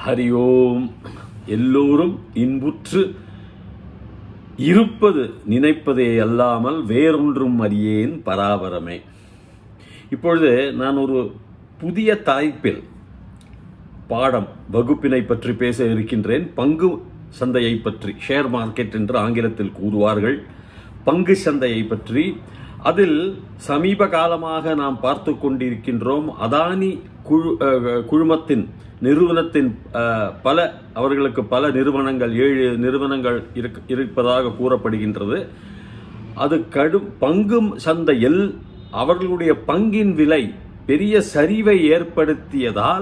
ஹரி ஓம் எல்லோரும் இன்புற்று இருப்பது நினைப்பதே அல்லாமல் வேறொன்றும் அறியேன் பராபரமே இப்பொழுது நான் ஒரு புதிய தலைப்பில் பாடம் வகுப்பினை பற்றி பேச இருக்கின்றேன் பங்கு சந்தையை பற்றி ஷேர் மார்க்கெட் என்று ஆங்கிலத்தில் கூறுவார்கள் பங்கு சந்தையை பற்றி அதில் சமீப காலமாக நாம் பார்த்து கொண்டிருக்கின்றோம் அதானி குழு அஹ், குழுமத்தின் நிறுவனத்தின் அஹ், பல அவர்களுக்கு பல நிறுவனங்கள் ஏழு நிறுவனங்கள் இருக்க- இருப்பதாக கூறப்படுகின்றது அது கடும் பங்கு சந்தையில் அவர்களுடைய பங்கின் விலை பெரிய சரிவை ஏற்படுத்தியதால்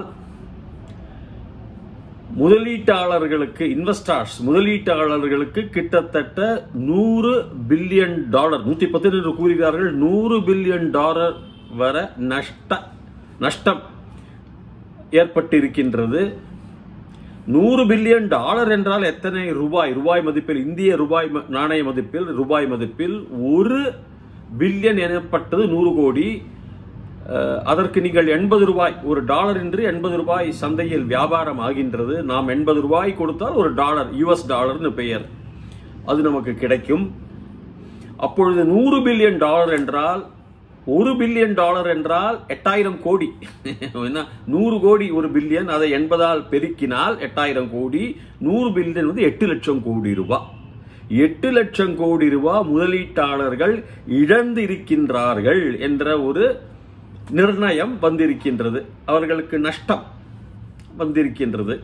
முதலீட்டாளர்களுக்கு இன்வெஸ்டர்ஸ் முதலீட்டாளர்களுக்கு கிட்டத்தட்ட நூறு பில்லியன் டாலர் நூத்தி பத்து என்று கூறுகிறார்கள் நூறு பில்லியன் டாலர் வர நஷ்ட நஷ்டம் ஏற்பட்டிருக்கின்றது நூறு பில்லியன் டாலர் என்றால் எத்தனை ரூபாய் ரூபாய் மதிப்பில் இந்திய ரூபாய் ம- நாணய மதிப்பில் ரூபாய் மதிப்பில் ஒரு பில்லியன் எனப்பட்டது நூறு கோடி அஹ், அதற்கு நீங்கள் எண்பது ரூபாய் ஒரு டாலர் என்று எண்பது ரூபாய் சந்தையில் வியாபாரம் ஆகின்றது நாம் எண்பது ரூபாய் கொடுத்தால் ஒரு டாலர் யுஎஸ் டாலர்னு பெயர் அது நமக்கு கிடைக்கும் அப்பொழுது நூறு பில்லியன் டாலர் என்றால் ஒரு பில்லியன் டாலர் என்றால் எட்டாயிரம் கோடி என்ன நூறு கோடி ஒரு பில்லியன் அதை எண்பதால் பெருக்கினால் எட்டாயிரம் கோடி நூறு பில்லியன் வந்து எட்டு லட்சம் கோடி ரூபாய் எட்டு லட்சம் கோடி ரூபாய் முதலீட்டாளர்கள் இழந்து இருக்கின்றார்கள் என்ற ஒரு நிர்ணயம் வந்திருக்கின்றது அவர்களுக்கு நஷ்டம் வந்திருக்கின்றது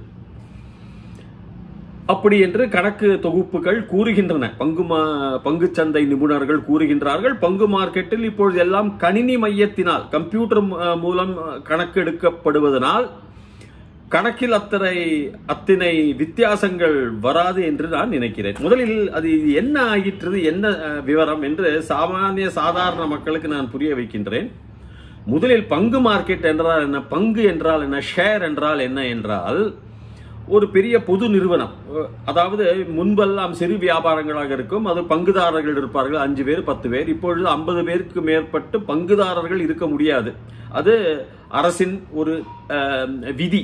அப்படி என்று கணக்கு தொகுப்புகள் கூறுகின்றன பங்கு மா- பங்குச் சந்தை நிபுணர்கள் கூறுகின்றார்கள் பங்கு மார்க்கெட்டில் இப்பொழுது எல்லாம் கணினி மையத்தினால் கம்ப்யூட்டர் ம- மூலம் கணக்கெடுக்கப்படுவதனால் கணக்கில் அத்தனை அத்தனை வித்தியாசங்கள் வராது என்று நான் நினைக்கிறேன் முதலில் அது என்ன ஆகிற்றது என்ன அஹ், விவரம் என்று சாமானிய சாதாரண மக்களுக்கு நான் புரிய வைக்கின்றேன் முதலில் பங்கு மார்க்கெட் என்றால் என்ன பங்கு என்றால் என்ன ஷேர் என்றால் என்ன என்றால் ஒரு பெரிய பொது நிறுவனம் அஹ், அதாவது முன்பெல்லாம் சிறு வியாபாரங்களாக இருக்கும் அது பங்குதாரர்கள் இருப்பார்கள் அஞ்சு பேர் பத்து பேர் இப்பொழுது ஐம்பது பேருக்கு மேற்பட்டு பங்குதாரர்கள் இருக்க முடியாது அது அரசின் ஒரு அஹ், விதி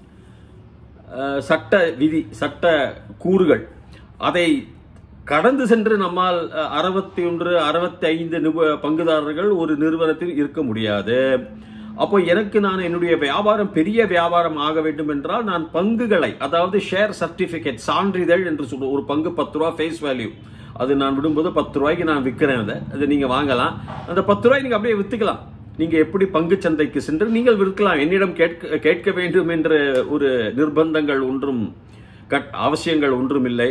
அஹ், சட்ட விதி சட்ட கூறுகள் அதை கடந்து சென்று நம்மால் அறுபத்தி ஒன்று அறுபத்தி ஐந்து பங்குதாரர்கள் ஒரு நிறுவனத்தில் இருக்க முடியாது அப்போ எனக்கு நான் என்னுடைய வியாபாரம் பெரிய வியாபாரம் ஆக வேண்டும் என்றால் நான் பங்குகளை அதாவது ஷேர் சர்டிபிகேட் சான்றிதழ் என்று சொல்லுவோம் ஒரு பங்கு பத்து ரூபா ஃபேஸ் வேல்யூ அது நான் விடும்போது பத்து ரூபாய்க்கு நான் விற்கிறேன் அதை அதை நீங்க வாங்கலாம் அந்த பத்து ரூபாய் நீங்க அப்படியே வித்துக்கலாம் நீங்க எப்படி பங்கு சந்தைக்கு சென்று நீங்கள் விற்கலாம் என்னிடம் கேட்க கேட்க வேண்டும் என்ற ஒரு நிர்பந்தங்கள் ஒன்றும் கட்- அவசியங்கள் ஒன்றும் இல்லை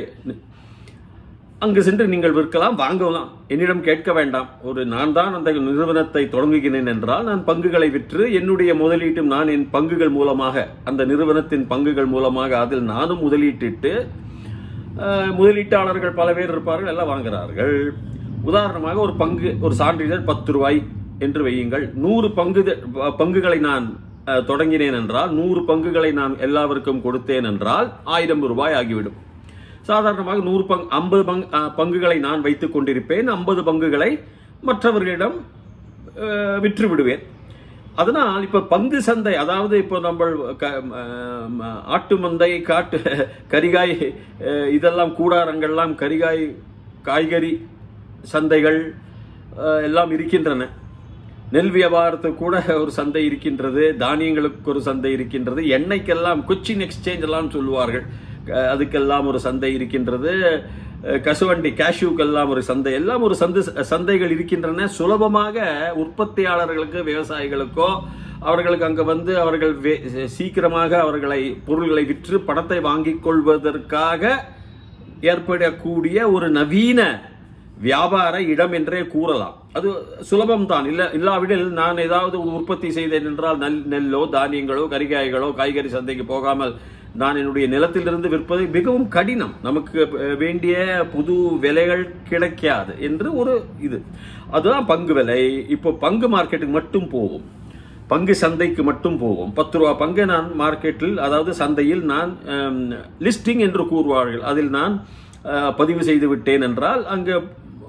அங்கு சென்று நீங்கள் விற்கலாம் வாங்கலாம் என்னிடம் கேட்க வேண்டாம் ஒரு நான் தான் அந்த நிறுவனத்தை தொடங்குகிறேன் என்றால் நான் பங்குகளை விற்று என்னுடைய முதலீட்டும் நான் என் பங்குகள் மூலமாக அந்த நிறுவனத்தின் பங்குகள் மூலமாக அதில் நானும் முதலீட்டிட்டு அஹ், முதலீட்டாளர்கள் பல பேர் இருப்பார்கள் எல்லாம் வாங்குறார்கள் உதாரணமாக ஒரு பங்கு ஒரு சான்றிதழ் பத்து ரூபாய் என்று வையுங்கள் நூறு பங்கு பங்குகளை நான் அஹ், தொடங்கினேன் என்றால் நூறு பங்குகளை நான் எல்லாருக்கும் கொடுத்தேன் என்றால் ஆயிரம் ரூபாய் ஆகிவிடும் சாதாரணமாக நூறு பங்கு ஐம்பது பங்கு அஹ், பங்குகளை நான் வைத்துக் கொண்டிருப்பேன் ஐம்பது பங்குகளை மற்றவர்களிடம் அஹ், விற்று விடுவேன் அதனால் இப்ப பங்கு சந்தை அதாவது இப்போ நம்ம க- அஹ், ஆட்டு மந்தை காட்டு கரிகாய் அஹ், இதெல்லாம் கூடாரங்கள்லாம் கரிகாய் காய்கறி சந்தைகள் அஹ், எல்லாம் இருக்கின்றன நெல் வியாபாரத்துக்கு கூட ஒரு சந்தை இருக்கின்றது தானியங்களுக்கு ஒரு சந்தை இருக்கின்றது எண்ணெய்க்கெல்லாம் கொச்சின் எக்ஸ்சேஞ்ச் எல்லாம் சொல்லுவார்கள் அஹ் அதுக்கெல்லாம் ஒரு சந்தை இருக்கின்றது அஹ் கசுவண்டி கேஷ்யூக்கெல்லாம் ஒரு சந்தை எல்லாம் ஒரு சந்தை சந்தைகள் இருக்கின்றன சுலபமாக உற்பத்தியாளர்களுக்கு விவசாயிகளுக்கோ அவர்களுக்கு அங்க வந்து அவர்கள் வே- சீக்கிரமாக அவர்களை பொருள்களை விற்று பணத்தை வாங்கிக் கொள்வதற்காக ஏற்படக்கூடிய ஒரு நவீன வியாபார இடம் என்றே கூறலாம் அது சுலபம்தான் இல்ல இல்லாவிடில் நான் ஏதாவது ஒரு உற்பத்தி செய்தேன் என்றால் நெல் நெல்லோ தானியங்களோ கரிகாய்களோ காய்கறி சந்தைக்கு போகாமல் நான் என்னுடைய நிலத்திலிருந்து விற்பது மிகவும் கடினம் நமக்கு அஹ், வேண்டிய புது விலைகள் கிடைக்காது என்று ஒரு இது அதுதான் பங்கு விலை இப்போ பங்கு மார்க்கெட்டுக்கு மட்டும் போவோம் பங்கு சந்தைக்கு மட்டும் போவோம் பத்து ரூபா பங்கை நான் மார்க்கெட்டில் அதாவது சந்தையில் நான் லிஸ்டிங் என்று கூறுவார்கள் அதில் நான் அஹ், பதிவு செய்து விட்டேன் என்றால் அங்கு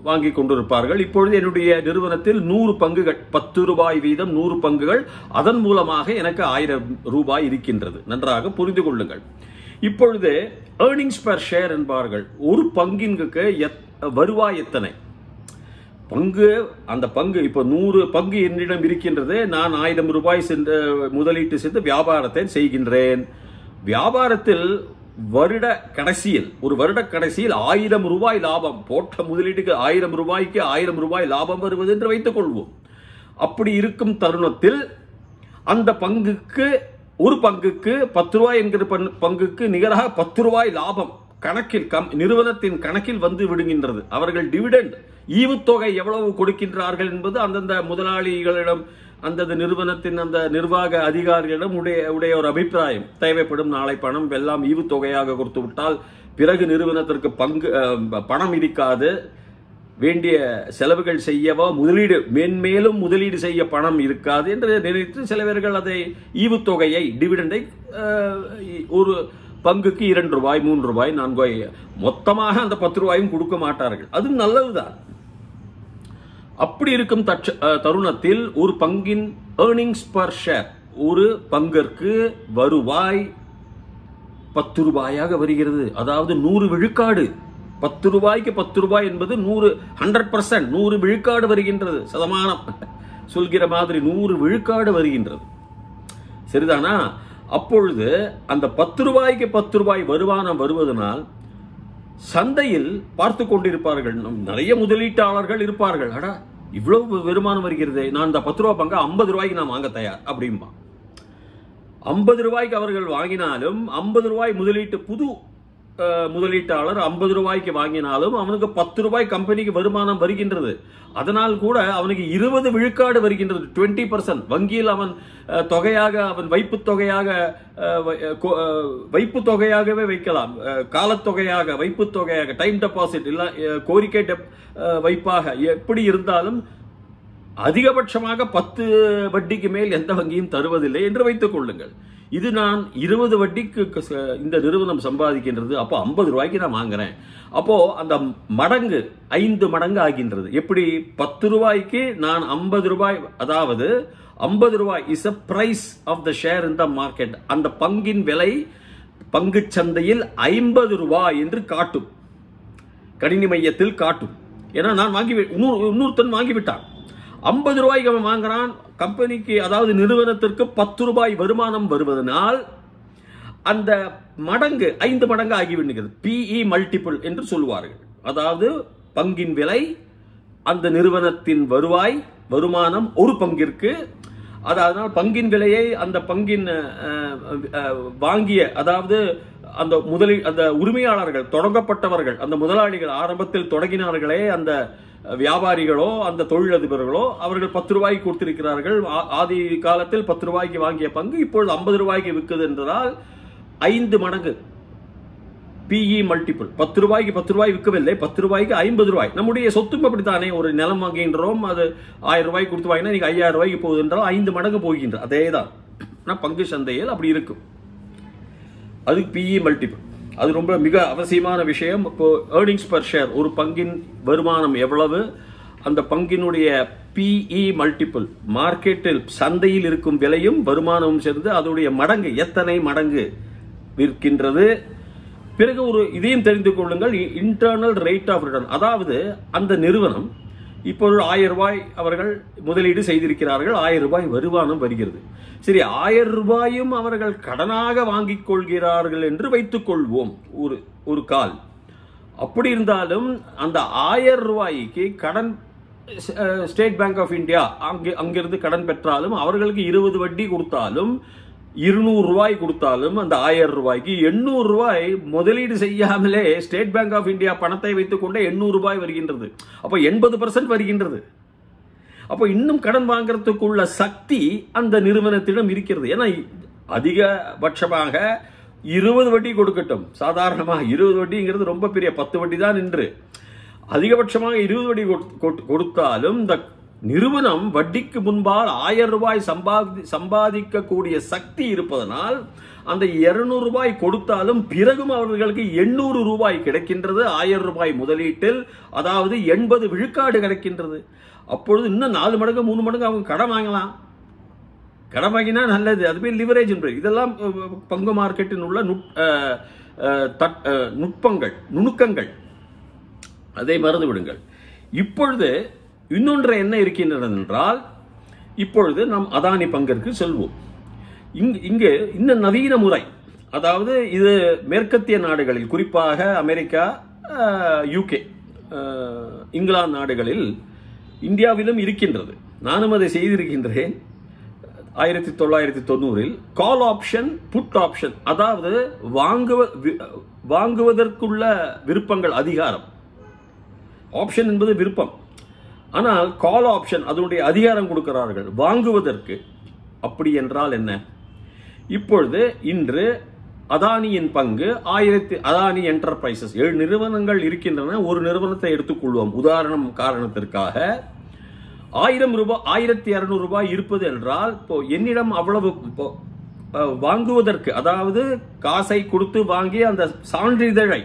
வாங்கி கொண்டிருப்பார்கள் இப்பொழுது என்னுடைய நிறுவனத்தில் நூறு பங்குகள் பத்து ரூபாய் வீதம் நூறு பங்குகள் அதன் மூலமாக எனக்கு ஆயிரம் ரூபாய் இருக்கின்றது நன்றாக புரிந்து கொள்ளுங்கள் இப்பொழுது ஏர்னிங்ஸ் பெர் ஷேர் என்பார்கள் ஒரு பங்கின்கு எத்- வருவாய் எத்தனை பங்கு அந்த பங்கு இப்போ நூறு பங்கு என்னிடம் இருக்கின்றது நான் ஆயிரம் ரூபாய் சென்று முதலீட்டு செய்து வியாபாரத்தை செய்கின்றேன் வியாபாரத்தில் வருட கடைசியில் ஒரு வருட கடைசியில் ஆயிரம் ரூபாய் லாபம் போட்ட முதலீட்டுக்கு ஆயிரம் ரூபாய்க்கு ஆயிரம் ரூபாய் லாபம் வருவது என்று வைத்துக் கொள்வோம் அப்படி இருக்கும் தருணத்தில் அந்த பங்குக்கு ஒரு பங்குக்கு பத்து ரூபாய் என்கிற பங்கு- பங்குக்கு நிகராக பத்து ரூபாய் லாபம் கணக்கில் கம் நிறுவனத்தின் கணக்கில் வந்து விடுகின்றது அவர்கள் டிவிடெண்ட் ஈவுத்தொகை எவ்வளவு கொடுக்கின்றார்கள் என்பது அந்தந்த முதலாளிகளிடம் அந்தந்த நிறுவனத்தின் அந்த நிர்வாக அதிகாரிகளிடம் உடைய உடைய ஒரு அபிப்பிராயம் தேவைப்படும் நாளை பணம் எல்லாம் ஈவுத்தொகையாக கொடுத்து விட்டால் பிறகு நிறுவனத்திற்கு பங்கு அஹ், பணம் இருக்காது வேண்டிய செலவுகள் செய்யவோ முதலீடு மேன்மேலும் முதலீடு செய்ய பணம் இருக்காது என்று நினைத்து சில பேர்கள் அதை ஈவுத்தொகையை டிவிடெண்டை ஒரு பங்குக்கு இரண்டு ரூபாய் மூன்று ரூபாய் நான்கு ரூபாய் மொத்தமாக அந்த பத்து ரூபாயும் கொடுக்க மாட்டார்கள் அது நல்லதுதான் அப்படி இருக்கும் தட்ச- அஹ், தருணத்தில் ஒரு பங்கின் ஏர்னிங்ஸ் பர் ஷேர் ஒரு பங்கிற்கு வருவாய் பத்து ரூபாயாக வருகிறது அதாவது நூறு விழுக்காடு பத்து ரூபாய்க்கு பத்து ரூபாய் என்பது நூறு ஹண்ட்ரட் பர்சன்ட் நூறு விழுக்காடு வருகின்றது சதமானம் சொல்கிற மாதிரி நூறு விழுக்காடு வருகின்றது சரிதானா அப்பொழுது அந்த பத்து ரூபாய்க்கு பத்து ரூபாய் வருமானம் வருவதனால் சந்தையில் பார்த்து கொண்டிருப்பார்கள் நம் நிறைய முதலீட்டாளர்கள் இருப்பார்கள் அடா இவ்வளவு வருமானம் வருகிறது நான் இந்த பத்து ரூபாய் பங்க ஐம்பது ரூபாய்க்கு நான் வாங்க தயார் அப்படிம்பா ஐம்பது ரூபாய்க்கு அவர்கள் வாங்கினாலும் ஐம்பது ரூபாய் முதலீட்டு புது அஹ், முதலீட்டாளர் ஐம்பது ரூபாய்க்கு வாங்கினாலும் அவனுக்கு பத்து ரூபாய் கம்பெனிக்கு வருமானம் வருகின்றது அதனால் கூட அவனுக்கு இருபது விழுக்காடு வருகின்றது டுவெண்ட்டி பர்சன்ட் வங்கியில் அவன் அஹ், தொகையாக அவன் வைப்பு தொகையாக அஹ், வை- அஹ், கொ- அஹ், வைப்பு தொகையாகவே வைக்கலாம் அஹ், காலத்தொகையாக வைப்பு தொகையாக டைம் டெபாசிட் இல்ல அஹ், கோரிக்கை டெப் அஹ், வைப்பாக எப்படி இருந்தாலும் அதிகபட்சமாக பத்து வட்டிக்கு மேல் எந்த வங்கியும் தருவதில்லை என்று வைத்துக் கொள்ளுங்கள் இது நான் இருபது வட்டிக்கு க- ச- இந்த நிறுவனம் சம்பாதிக்கின்றது அப்போ ஐம்பது ரூபாய்க்கு நான் வாங்குறேன் அப்போ அந்த மடங்கு ஐந்து மடங்கு ஆகின்றது எப்படி பத்து ரூபாய்க்கு நான் ஐம்பது ரூபாய் அதாவது ஐம்பது ரூபாய் is a price of the share in the market அந்த பங்கின் விலை பங்குச் சந்தையில் ஐம்பது ரூபாய் என்று காட்டும் கணினி மையத்தில் காட்டும் ஏன்னா நான் வாங்கி வி- இன்னொரு இன்னொருத்தன் வாங்கிவிட்டான் ஐம்பது ரூபாய்க்கு அவன் வாங்குறான் கம்பெனிக்கு அதாவது நிறுவனத்திற்கு பத்து ரூபாய் வருமானம் வருவதனால் அந்த மடங்கு ஐந்து மடங்கு ஆகிவிடுகிறது பிஇ மல்டிபிள் என்று சொல்லுவார்கள் அதாவது பங்கின் விலை அந்த நிறுவனத்தின் வருவாய் வருமானம் ஒரு பங்கிற்கு அதாவது பங்கின் விலையை அந்த பங்கின் அஹ், அஹ், வாங்கிய அதாவது அந்த முதலீ அந்த உரிமையாளர்கள் தொடங்கப்பட்டவர்கள் அந்த முதலாளிகள் ஆரம்பத்தில் தொடங்கினார்களே அந்த வியாபாரிகளோ அந்த தொழிலதிபர்களோ அவர்கள் பத்து ரூபாய்க்கு கொடுத்திருக்கிறார்கள் ஆ- ஆதி காலத்தில் பத்து ரூபாய்க்கு வாங்கிய பங்கு இப்பொழுது ஐம்பது ரூபாய்க்கு விற்குது என்றால் ஐந்து மடங்கு பிஇ மல்டிபிள் பத்து ரூபாய்க்கு பத்து ரூபாய் விற்கவில்லை பத்து ரூபாய்க்கு ஐம்பது ரூபாய் நம்முடைய சொத்தும் அப்படித்தானே ஒரு நிலம் வாங்குகின்றோம் அது ஆயிரம் ரூபாய்க்கு கொடுத்து வாங்கினா நீங்க ஐயாயிரம் ரூபாய்க்கு போகுது என்றால் ஐந்து மடங்கு போகின்ற அதே தான் ஆனா பங்கு சந்தையில் அப்படி இருக்கும் அது பிஇ மல்டிபிள் அது ரொம்ப மிக அவசியமான விஷயம் இப்போ ஏர்னிங்ஸ் பர் ஷேர் ஒரு பங்கின் வருமானம் எவ்வளவு அந்த பங்கினுடைய பிஇ மல்டிபிள் மார்க்கெட்டில் சந்தையில் இருக்கும் விலையும் வருமானமும் சேர்ந்து அதனுடைய மடங்கு எத்தனை மடங்கு விற்கின்றது பிறகு ஒரு இதையும் தெரிந்து கொள்ளுங்கள் இன்டர்னல் ரேட் ஆஃப் ரிட்டர்ன் அதாவது அந்த நிறுவனம் இப்பொழுது ஆயிரம் ரூபாய் அவர்கள் முதலீடு செய்திருக்கிறார்கள் ஆயிரம் ரூபாய் வருமானம் வருகிறது சரி ஆயிரம் ரூபாயும் அவர்கள் கடனாக வாங்கிக் கொள்கிறார்கள் என்று வைத்துக் கொள்வோம் ஒரு ஒரு கால் அப்படி இருந்தாலும் அந்த ஆயிரம் ரூபாய்க்கு கடன் அஹ், ஸ்டேட் பேங்க் ஆஃப் இந்தியா அங்கே அங்கிருந்து கடன் பெற்றாலும் அவர்களுக்கு இருபது வட்டி கொடுத்தாலும் இருநூறு ரூபாய் கொடுத்தாலும் அந்த ஆயிரம் ரூபாய்க்கு எண்ணூறு ரூபாய் முதலீடு செய்யாமலே ஸ்டேட் பேங்க் ஆஃப் இந்தியா பணத்தை வைத்துக் கொண்டே எண்ணூறு ரூபாய் வருகின்றது அப்போ எண்பது வருகின்றது அப்போ இன்னும் கடன் வாங்குறதுக்குள்ள சக்தி அந்த நிறுவனத்திடம் இருக்கிறது ஏன்னா அதிகபட்சமாக இருபது வட்டி கொடுக்கட்டும் சாதாரணமாக இருபது வட்டிங்கிறது ரொம்ப பெரிய பத்து வட்டி தான் என்று அதிகபட்சமாக இருபது வட்டி கொடு- கொடு- கொடுத்தாலும் இந்த நிறுவனம் வட்டிக்கு முன்பால் ஆயிரம் ரூபாய் சம்பாதி சம்பாதிக்கக்கூடிய சக்தி இருப்பதனால் அந்த இருநூறு ரூபாய் கொடுத்தாலும் பிறகும் அவர்களுக்கு எண்ணூறு ரூபாய் கிடைக்கின்றது ஆயிரம் ரூபாய் முதலீட்டில் அதாவது எண்பது விழுக்காடு கிடைக்கின்றது அப்பொழுது இன்னும் நாலு மடங்கு மூணு மடங்கு அவங்க கடன் வாங்கலாம் கடன் வாங்கினா நல்லது அதுவே லிவரேஜ் இதெல்லாம் அஹ், பங்கு மார்க்கெட்டின் உள்ள நுட் அஹ், அஹ், தட்- அஹ், நுட்பங்கள் நுணுக்கங்கள் அதை மறந்து விடுங்கள் இப்பொழுது இன்னொன்று என்ன இருக்கின்றது என்றால் இப்பொழுது நாம் அதானி பங்கிற்கு செல்வோம் இங்கு இங்கு இந்த நவீன முறை அதாவது இது மேற்கத்திய நாடுகளில் குறிப்பாக அமெரிக்கா யூகே இங்கிலாந்து நாடுகளில் இந்தியாவிலும் இருக்கின்றது நானும் அதை செய்திருக்கின்றேன் ஆயிரத்தி தொள்ளாயிரத்தி தொண்ணூறில் கால் ஆப்ஷன் புட் ஆப்ஷன் அதாவது வாங்குவ வி- வாங்குவதற்குள்ள விருப்பங்கள் அதிகாரம் ஆப்ஷன் என்பது விருப்பம் ஆனால் கால் ஆப்ஷன் அதனுடைய அதிகாரம் கொடுக்கிறார்கள் வாங்குவதற்கு அப்படி என்றால் என்ன இப்பொழுது இன்று அதானியின் பங்கு ஆயிரத்தி அதானி என்டர்பிரைசஸ் ஏழு நிறுவனங்கள் இருக்கின்றன ஒரு நிறுவனத்தை எடுத்துக்கொள்வோம் உதாரணம் காரணத்திற்காக ஆயிரம் ரூபாய் ஆயிரத்தி இருநூறு ரூபாய் இருப்பது என்றால் இப்போ என்னிடம் அவ்வளவு இப்போ, அஹ், வாங்குவதற்கு அதாவது காசை கொடுத்து வாங்கி அந்த சான்றிதழை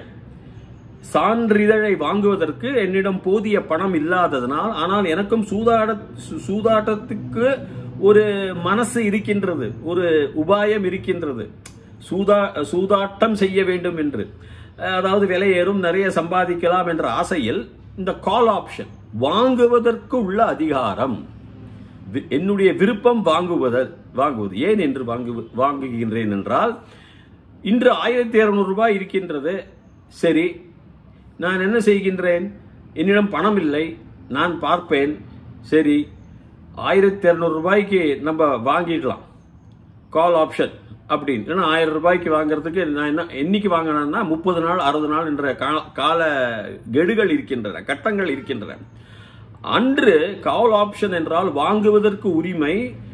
சான்றிதழை வாங்குவதற்கு என்னிடம் போதிய பணம் இல்லாததனால் ஆனால் எனக்கும் சூதாட சு- சூதாட்டத்துக்கு ஒரு மனசு இருக்கின்றது ஒரு உபாயம் இருக்கின்றது சூதா சூதாட்டம் செய்ய வேண்டும் என்று அஹ், அதாவது விலை ஏறும் நிறைய சம்பாதிக்கலாம் என்ற ஆசையில் இந்த கால் ஆப்ஷன் வாங்குவதற்கு உள்ள அதிகாரம் வி- என்னுடைய விருப்பம் வாங்குவத வாங்குவது ஏன் என்று வாங்கு வாங்குகின்றேன் என்றால் இன்று ஆயிரத்தி இருநூறு ரூபாய் இருக்கின்றது சரி நான் என்ன செய்கின்றேன் என்னிடம் பணம் இல்லை நான் பார்ப்பேன் சரி ஆயிரத்தி இரநூறு ரூபாய்க்கு நம்ம வாங்கிடலாம் கால் ஆப்ஷன் அப்படின்னு ஏன்னா ஆயிரம் ரூபாய்க்கு வாங்குறதுக்கு நான் என்ன என்னைக்கு வாங்கினேன்னா முப்பது நாள் அறுபது நாள் என்ற கா- கால கெடுகள் இருக்கின்றன கட்டங்கள் இருக்கின்றன அன்று கால் ஆப்ஷன் என்றால் வாங்குவதற்கு உரிமை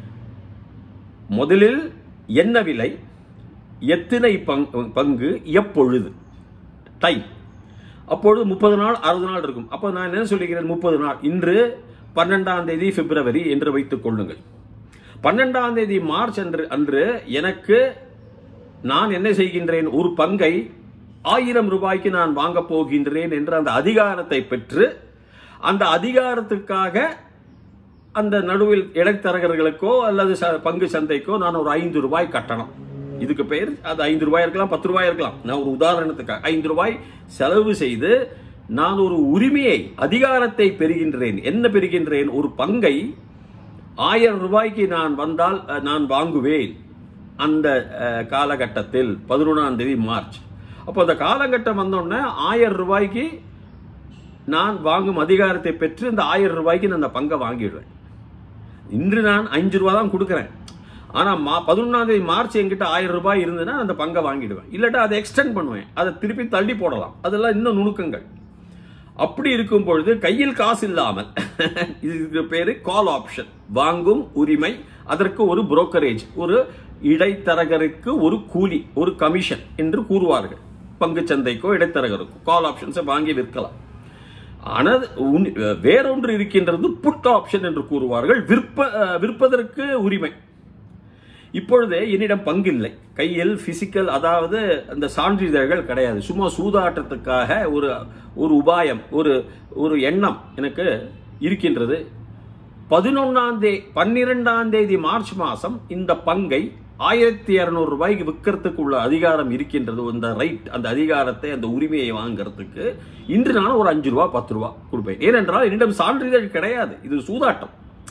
முதலில் என்ன விலை எத்தனை பங்கு பங்கு எப்பொழுது டைம் அப்பொழுது முப்பது நாள் அறுபது நாள் இருக்கும் அப்போ நான் என்ன சொல்லுகிறேன் முப்பது நாள் இன்று பன்னெண்டாம் தேதி பிப்ரவரி என்று வைத்துக் கொள்ளுங்கள் பன்னெண்டாம் தேதி மார்ச் அன்று அன்று எனக்கு நான் என்ன செய்கின்றேன் ஒரு பங்கை ஆயிரம் ரூபாய்க்கு நான் வாங்க போகின்றேன் என்ற அந்த அதிகாரத்தை பெற்று அந்த அதிகாரத்துக்காக அந்த நடுவில் இடைத்தரகர்களுக்கோ அல்லது ச- பங்கு சந்தைக்கோ நான் ஒரு ஐந்து ரூபாய் கட்டணும் இதுக்கு பெயர் அது ஐந்து ரூபாய் இருக்கலாம் பத்து ரூபாய் இருக்கலாம் நான் ஒரு உதாரணத்துக்காக ஐந்து ரூபாய் செலவு செய்து நான் ஒரு உரிமையை அதிகாரத்தை பெறுகின்றேன் என்ன பெறுகின்றேன் ஒரு பங்கை ஆயிரம் ரூபாய்க்கு நான் வந்தால் அஹ், நான் வாங்குவேன் அந்த அஹ், காலகட்டத்தில் பதினொன்றாம் தேதி மார்ச் அப்போ அந்த காலகட்டம் வந்தோடனே ஆயிரம் ரூபாய்க்கு நான் வாங்கும் அதிகாரத்தை பெற்று இந்த ஆயிரம் ரூபாய்க்கு நான் அந்த பங்கை வாங்கிடுவேன் இன்று நான் அஞ்சு ரூபா தான் கொடுக்குறேன் ஆனால் மா பதினொன்றாம் தேதி மார்ச் என்கிட்ட ஆயிரம் ரூபாய் இருந்ததுன்னா அந்த பங்கை வாங்கிடுவேன் இல்லாட்டா அதை எக்ஸ்டெண்ட் பண்ணுவேன் அதை திருப்பி தள்ளி போடலாம் அதெல்லாம் இன்னும் நுணுக்கங்கள் அப்படி இருக்கும் பொழுது கையில் காசு இல்லாமல் இதுக்கு பேரு கால் ஆப்ஷன் வாங்கும் உரிமை அதற்கு ஒரு புரோக்கரேஜ் ஒரு இடைத்தரகருக்கு ஒரு கூலி ஒரு கமிஷன் என்று கூறுவார்கள் பங்குச் சந்தைக்கோ இடைத்தரகருக்கோ கால் ஆப்ஷன்ஸை வாங்கி விற்கலாம் ஆனால் உன்- வேறொன்று இருக்கின்றது புட் ஆப்ஷன் என்று கூறுவார்கள் விற்ப அஹ், விற்பதற்கு உரிமை இப்பொழுது என்னிடம் பங்கில்லை கையில் பிசிக்கல் அதாவது அந்த சான்றிதழ்கள் கிடையாது சும்மா சூதாட்டத்துக்காக ஒரு ஒரு உபாயம் ஒரு ஒரு எண்ணம் எனக்கு இருக்கின்றது பதினொன்னாம் தேதி பன்னிரெண்டாம் தேதி மார்ச் மாசம் இந்த பங்கை ஆயிரத்தி இருநூறு ரூபாய்க்கு விற்கிறதுக்கு உள்ள அதிகாரம் இருக்கின்றது இந்த ரைட் அந்த அதிகாரத்தை அந்த உரிமையை வாங்குறதுக்கு இன்று நான் ஒரு அஞ்சு ரூபா பத்து ரூபா கொடுப்பேன் ஏனென்றால் என்னிடம் சான்றிதழ் கிடையாது இது சூதாட்டம்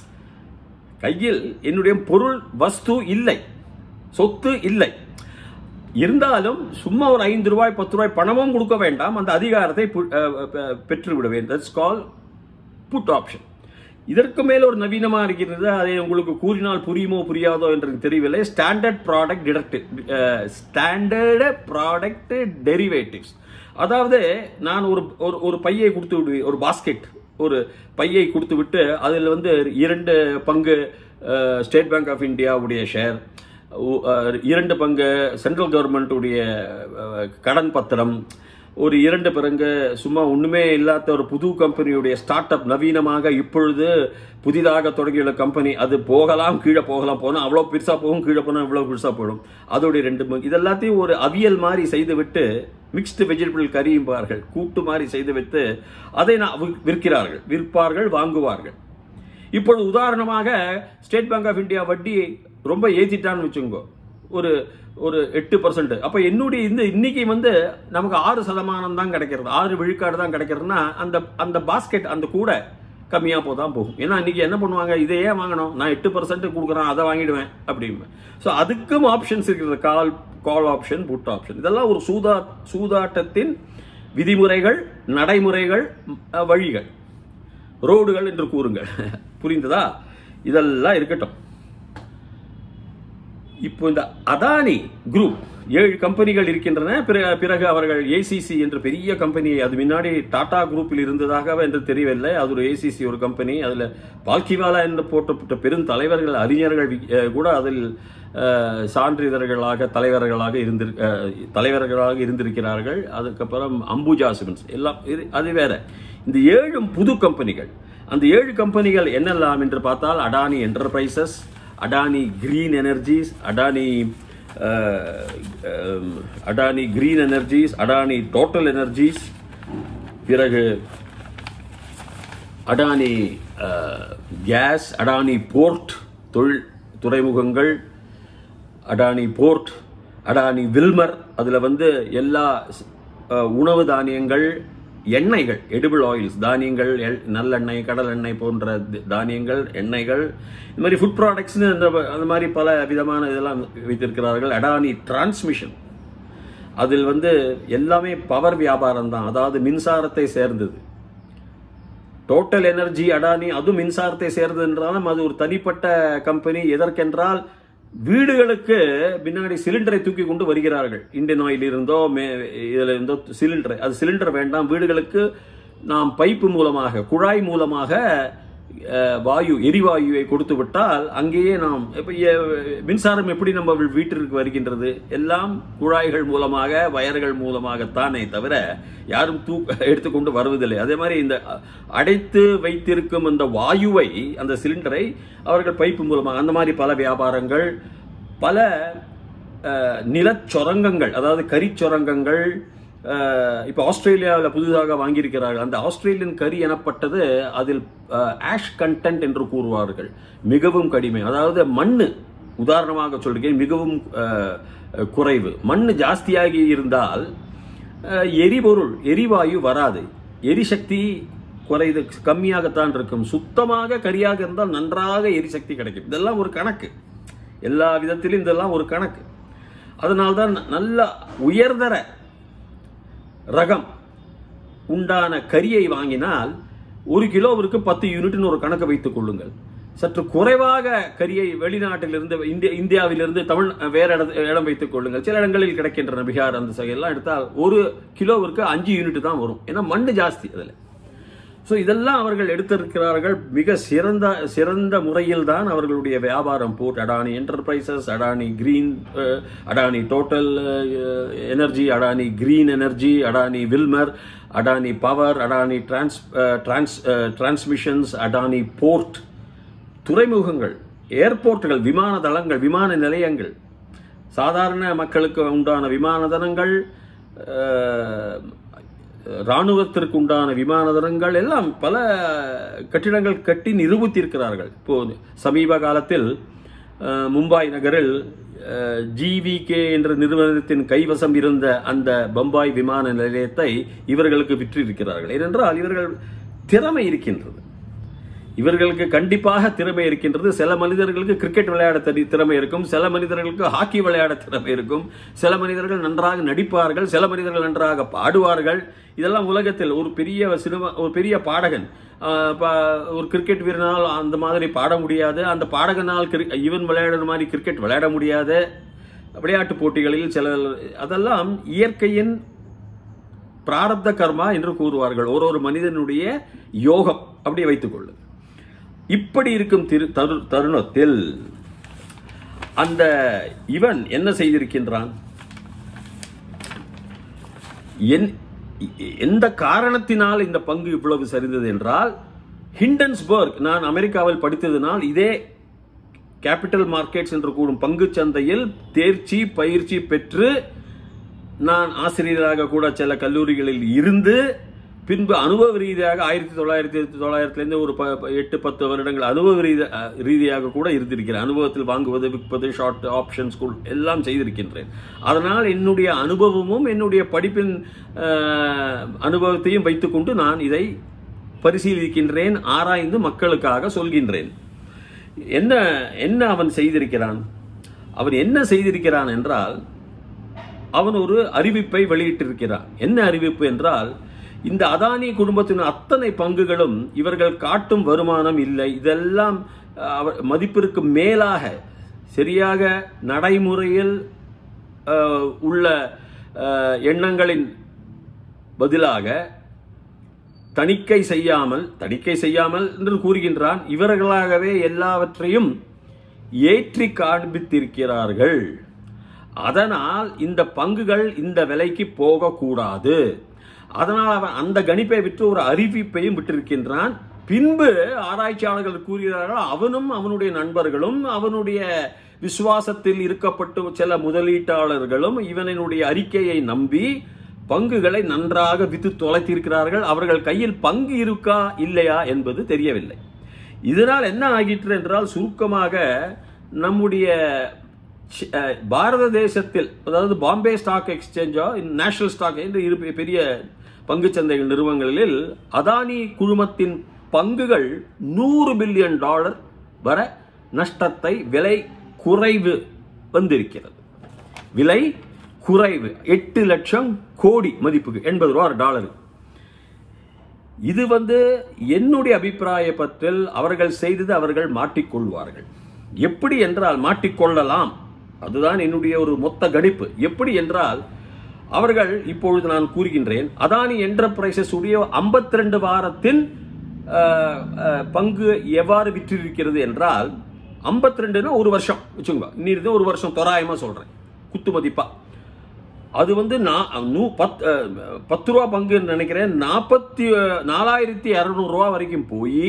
கையில் என்னுடைய பொருள் வஸ்து இல்லை சொத்து இல்லை இருந்தாலும் சும்மா ஒரு ஐந்து ரூபாய் பத்து ரூபாய் பணமும் கொடுக்க வேண்டாம் அந்த அதிகாரத்தை பு- அஹ், அஹ், பெற்று விடுவேன் தட்ஸ் கால் புட் ஆப்ஷன் இதற்கு மேல் ஒரு நவீனமா இருக்கிறது அதை உங்களுக்கு கூறினால் புரியுமோ புரியாதோ என்று எனக்கு தெரியவில்லை standard product detective standard product derivatives அதாவது நான் ஒரு ஒரு ஒரு பையை கொடுத்து விடுவேன் ஒரு பாஸ்கெட் ஒரு பையை கொடுத்து விட்டு அதில் வந்து இரண்டு பங்கு ஸ்டேட் பேங்க் ஆஃப் இந்தியாவுடைய ஷேர் இரண்டு பங்கு சென்ட்ரல் கவர்மெண்ட்டுடைய கடன் பத்திரம் ஒரு இரண்டு பிறங்க சும்மா ஒண்ணுமே இல்லாத ஒரு புது கம்பெனியுடைய ஸ்டார்ட் அப் நவீனமாக இப்பொழுது புதிதாக தொடங்கியுள்ள கம்பெனி அது போகலாம் கீழே போகலாம் போனால் அவ்வளோ பெருசா போகும் கீழே போனால் இவ்வளோ பெருசா போயிடும் அதோடைய ரெண்டு மு- இதெல்லாத்தையும் ஒரு அவியல் மாதிரி செய்துவிட்டு மிக்ஸ்டு வெஜிடபிள் கறியும்பார்கள் கூட்டு மாதிரி செய்துவிட்டு அதை நான் வி- விற்கிறார்கள் விற்பார்கள் வாங்குவார்கள் இப்பொழுது உதாரணமாக ஸ்டேட் பேங்க் ஆஃப் இந்தியா வட்டி ரொம்ப ஏத்திட்டான்னு வச்சுக்கோங்க ஒரு ஒரு எட்டு பர்சன்ட் அப்ப என்னுடைய இந்த இன்னைக்கு வந்து நமக்கு ஆறு சதமானம் தான் கிடைக்கிறது ஆறு விழுக்காடு தான் கிடைக்கிறதுனா அந்த அந்த பாஸ்கெட் அந்த கூடை கம்மியா போதான் போகும் ஏன்னா இன்னைக்கு என்ன பண்ணுவாங்க இதை ஏன் வாங்கணும் நான் எட்டு பர்சன்ட் கொடுக்குறேன் அதை வாங்கிடுவேன் அப்படின்னு ஸோ அதுக்கும் ஆப்ஷன்ஸ் இருக்கிறது call call option put option இதெல்லாம் ஒரு சூதா சூதாட்டத்தின் விதிமுறைகள் நடைமுறைகள் அஹ், வழிகள் ரோடுகள் என்று கூறுங்கள் புரிந்ததா இதெல்லாம் இருக்கட்டும் இப்போ இந்த அதானி குரூப் ஏழு கம்பெனிகள் இருக்கின்றன பிற- பிறகு அவர்கள் ஏசிசி என்ற பெரிய கம்பெனி அது முன்னாடி டாடா குரூப்பில் இருந்ததாக என்று தெரியவில்லை அது ஒரு ஏசிசி ஒரு கம்பெனி அதுல பால்கிவாலா என்று போட்டப்பட்ட பெரும் தலைவர்கள் அறிஞர்கள் அஹ், கூட அதில் அஹ், சான்றிதழ்களாக தலைவர்களாக இருந்து தலைவர்களாக இருந்திருக்கிறார்கள் அதுக்கப்புறம் அம்புஜா சிமெண்ட்ஸ் எல்லாம் இது- அது வேற இந்த ஏழும் புது கம்பெனிகள் அந்த ஏழு கம்பெனிகள் என்னெல்லாம் என்று பார்த்தால் Adani enterprises Adani green energies Adani அஹ், அஹ், Adani green energies Adani total energies பிறகு அடானி அஹ், கேஸ் அடானி போர்ட் தொழில் துறைமுகங்கள் அடானி போர்ட் அடானி வில்மர் அதுல வந்து எல்லா அஹ், உணவு தானியங்கள் எண்ணெய்கள் எடிபிள் ஆயில்ஸ் தானியங்கள் எல்- நல்லெண்ணெய் கடல் எண்ணெய் போன்ற தி- தானியங்கள் எண்ணெய்கள் இந்த மாதிரி ஃபுட் ப்ராடக்ட்ஸ்னு அந்த அந்த மாதிரி பல விதமான இதெல்லாம் வைத்திருக்கிறார்கள் அடானி டிரான்ஸ்மிஷன் அதில் வந்து எல்லாமே பவர் வியாபாரம் தான் அதாவது மின்சாரத்தை சேர்ந்தது டோட்டல் எனர்ஜி அடானி அதுவும் மின்சாரத்தை சேர்ந்தது என்றாலும் அது ஒரு தனிப்பட்ட கம்பெனி எதற்கென்றால் வீடுகளுக்கு பின்னாடி சிலிண்டரை தூக்கி கொண்டு வருகிறார்கள் இந்தியன் ஆயில் இருந்தோ மே இதில் இருந்தோ சிலிண்டர் அது சிலிண்டர் வேண்டாம் வீடுகளுக்கு நாம் பைப்பு மூலமாக குழாய் மூலமாக அஹ், வாயு எரிவாயுவை கொடுத்து விட்டால் அங்கேயே நாம் இப்ப எ- மின்சாரம் எப்படி நம்ம வீட்டிற்கு வருகின்றது எல்லாம் குழாய்கள் மூலமாக வயர்கள் மூலமாகத்தானே தவிர யாரும் தூ எடுத்துக்கொண்டு வருவதில்லை அதே மாதிரி இந்த அ- அடைத்து வைத்திருக்கும் அந்த வாயுவை அந்த சிலிண்டரை அவர்கள் பைப்பு மூலமாக அந்த மாதிரி பல வியாபாரங்கள் பல அஹ், நிலச்சொரங்கங்கள் அதாவது கரிச்சொரங்கங்கள் அஹ், இப்ப ஆஸ்திரேலியாவில் புதிதாக வாங்கியிருக்கிறார்கள் அந்த ஆஸ்திரேலியன் கரி எனப்பட்டது அதில் ஆஷ் கண்டென்ட் என்று கூறுவார்கள் மிகவும் கடிமை அதாவது மண்ணு உதாரணமாக சொல்கிறேன் மிகவும் அஹ், குறைவு மண்ணு ஜாஸ்தியாகி இருந்தால் அஹ், எரிபொருள் எரிவாயு வராது எரிசக்தி குறைது கம்மியாகத்தான் இருக்கும் சுத்தமாக கரியாக இருந்தால் நன்றாக எரிசக்தி கிடைக்கும் இதெல்லாம் ஒரு கணக்கு எல்லா விதத்திலும் இதெல்லாம் ஒரு கணக்கு அதனால்தான் நல்ல உயர்தர ரகம் உண்டான கரியை வாங்கினால் ஒரு கிலோவிற்கு பத்து யூனிட்னு ஒரு கணக்கு வைத்துக் கொள்ளுங்கள் சற்று குறைவாக கரியை வெளிநாட்டிலிருந்து இந்திய இந்தியாவிலிருந்து தமிழ் வேற இடத்து- இடம் வைத்துக் கொள்ளுங்கள் சில இடங்களில் கிடைக்கின்றன பீகார் அந்த சைடு எல்லாம் எடுத்தால் ஒரு கிலோவிற்கு அஞ்சு யூனிட் தான் வரும் ஏன்னா மண்ணு ஜாஸ்தி அதில் ஸோ இதெல்லாம் அவர்கள் எடுத்திருக்கிறார்கள் மிக சிறந்த சிறந்த முறையில் தான் அவர்களுடைய வியாபாரம் port Adani enterprises Adani green அஹ், Adani total energy Adani green energy Adani Wilmar Adani power Adani trans trans transmissions Adani port துறைமுகங்கள் ஏர்போர்ட்டுகள் விமான தளங்கள் விமான நிலையங்கள் சாதாரண மக்களுக்கு உண்டான விமான தளங்கள் அஹ், ராணுவத்திற்கு உண்டான விமான தளங்கள் எல்லாம் பல கட்டிடங்கள் கட்டி நிரூபித்திருக்கிறார்கள் இப்போ சமீப காலத்தில் அஹ், மும்பாய் நகரில் ஜிவிகே என்ற நிறுவனத்தின் கைவசம் இருந்த அந்த பம்பாய் விமான நிலையத்தை இவர்களுக்கு விற்றிருக்கிறார்கள் ஏனென்றால் இவர்கள் திறமை இருக்கின்றது இவர்களுக்கு கண்டிப்பாக திறமை இருக்கின்றது சில மனிதர்களுக்கு கிரிக்கெட் விளையாட தெரி- திறமை இருக்கும் சில மனிதர்களுக்கு ஹாக்கி விளையாட திறமை இருக்கும் சில மனிதர்கள் நன்றாக நடிப்பார்கள் சில மனிதர்கள் நன்றாக பாடுவார்கள் இதெல்லாம் உலகத்தில் ஒரு பெரிய சினிமா ஒரு பெரிய பாடகன் ஆஹ் ப- ஒரு கிரிக்கெட் வீரனால் அந்த மாதிரி பாட முடியாது அந்த பாடகனால் கிரி- இவன் விளையாடுற மாதிரி கிரிக்கெட் விளையாட முடியாது விளையாட்டு போட்டிகளில் சில அதெல்லாம் இயற்கையின் பிராரப்த கர்மா என்று கூறுவார்கள் ஒரு ஒரு மனிதனுடைய யோகம் அப்படியே வைத்துக் கொள்ளு இப்படி இருக்கும் திரு தரு தருணத்தில் அந்த இவன் என்ன செய்திருக்கின்றான் என் எ- எந்த காரணத்தினால் இந்த பங்கு இவ்வளவு சரிந்தது என்றால் ஹிண்டன்ஸ்பர்க் நான் அமெரிக்காவில் படித்ததினால் இதே கேபிட்டல் மார்க்கெட்ஸ் என்று கூடும் பங்குச் சந்தையில் தேர்ச்சி பயிற்சி பெற்று நான் ஆசிரியராக கூட சில கல்லூரிகளில் இருந்து பின்பு அனுபவ ரீதியாக ஆயிரத்தி தொள்ளாயிரத்தி தொள்ளாயிரத்துலேருந்து ஒரு ப- ப- எட்டு பத்து வருடங்கள் அனுபவ ரீதி அஹ், ரீதியாக கூட இருந்திருக்கிறேன் அனுபவத்தில் வாங்குவது விற்பது ஷார்ட் ஆப்ஷன் ஸ்கூல் எல்லாம் செய்திருக்கின்றேன் அதனால் என்னுடைய அனுபவமும் என்னுடைய படிப்பின் அஹ், அனுபவத்தையும் வைத்துக்கொண்டு நான் இதை பரிசீலிக்கின்றேன் ஆராய்ந்து மக்களுக்காக சொல்கின்றேன் என்ன என்ன அவன் செய்திருக்கிறான் அவன் என்ன செய்திருக்கிறான் என்றால் அவன் ஒரு அறிவிப்பை வெளியிட்டிருக்கிறான் என்ன அறிவிப்பு என்றால் இந்த அதானி குடும்பத்தின் அத்தனை பங்குகளும் இவர்கள் காட்டும் வருமானம் இல்லை இதெல்லாம் அஹ், அவர் மதிப்பிற்கு மேலாக சரியாக நடைமுறையில் அஹ், உள்ள அஹ், எண்ணங்களின் பதிலாக தணிக்கை செய்யாமல் தணிக்கை செய்யாமல் என்று கூறுகின்றான் இவர்களாகவே எல்லாவற்றையும் ஏற்றி காண்பித்திருக்கிறார்கள் அதனால் இந்த பங்குகள் இந்த விலைக்கு போகக்கூடாது அதனால் அவன் அந்த கணிப்பை விட்டு ஒரு அறிவிப்பையும் விட்டிருக்கின்றான் பின்பு ஆராய்ச்சியாளர்கள் கூறுகிறார்கள் அவனும் அவனுடைய நண்பர்களும் அவனுடைய விசுவாசத்தில் இருக்கப்பட்டு சில முதலீட்டாளர்களும் இவனுடைய அறிக்கையை நம்பி பங்குகளை நன்றாக வித்து தொலைத்திருக்கிறார்கள் அவர்கள் கையில் பங்கு இருக்கா இல்லையா என்பது தெரியவில்லை இதனால் என்ன ஆகிற்று என்றால் சுருக்கமாக நம்முடைய சி- அஹ், பாரத தேசத்தில் அதாவது பாம்பே ஸ்டாக் எக்ஸ்சேஞ்சோ நேஷனல் ஸ்டாக் என்று இரு பெரிய பங்குச்சந்தைகள் நிறுவனங்களில் அதானி குழுமத்தின் பங்குகள் நூறு பில்லியன் டாலர் வர நஷ்டத்தை விலை குறைவு வந்திருக்கிறது விலை குறைவு எட்டு லட்சம் கோடி மதிப்புக்கு எண்பது ரூபா ஒரு டாலர் இது வந்து என்னுடைய அபிப்பிராய பற்றில் அவர்கள் செய்தது அவர்கள் மாட்டிக்கொள்வார்கள் எப்படி என்றால் மாட்டிக்கொள்ளலாம் அதுதான் என்னுடைய ஒரு மொத்த கணிப்பு எப்படி என்றால் அவர்கள் இப்பொழுது நான் கூறுகின்றேன் அதானி என்டர்பிரைசஸ் உடைய 52 வாரத்தின் அஹ், அஹ், பங்கு எவ்வாறு விற்றிருக்கிறது என்றால் 52 ஒரு வருஷம் வச்சுங்க இன்னிருந்து ஒரு வருஷம் தோராயமா சொல்றேன் குத்து மதிப்பா அது வந்து நான் நூ பத் அஹ், பத்து ரூபா பங்குன்னு நினைக்கிறேன் நாற்பத்தி நாலாயிரத்தி இரநூறுவா வரைக்கும் போய்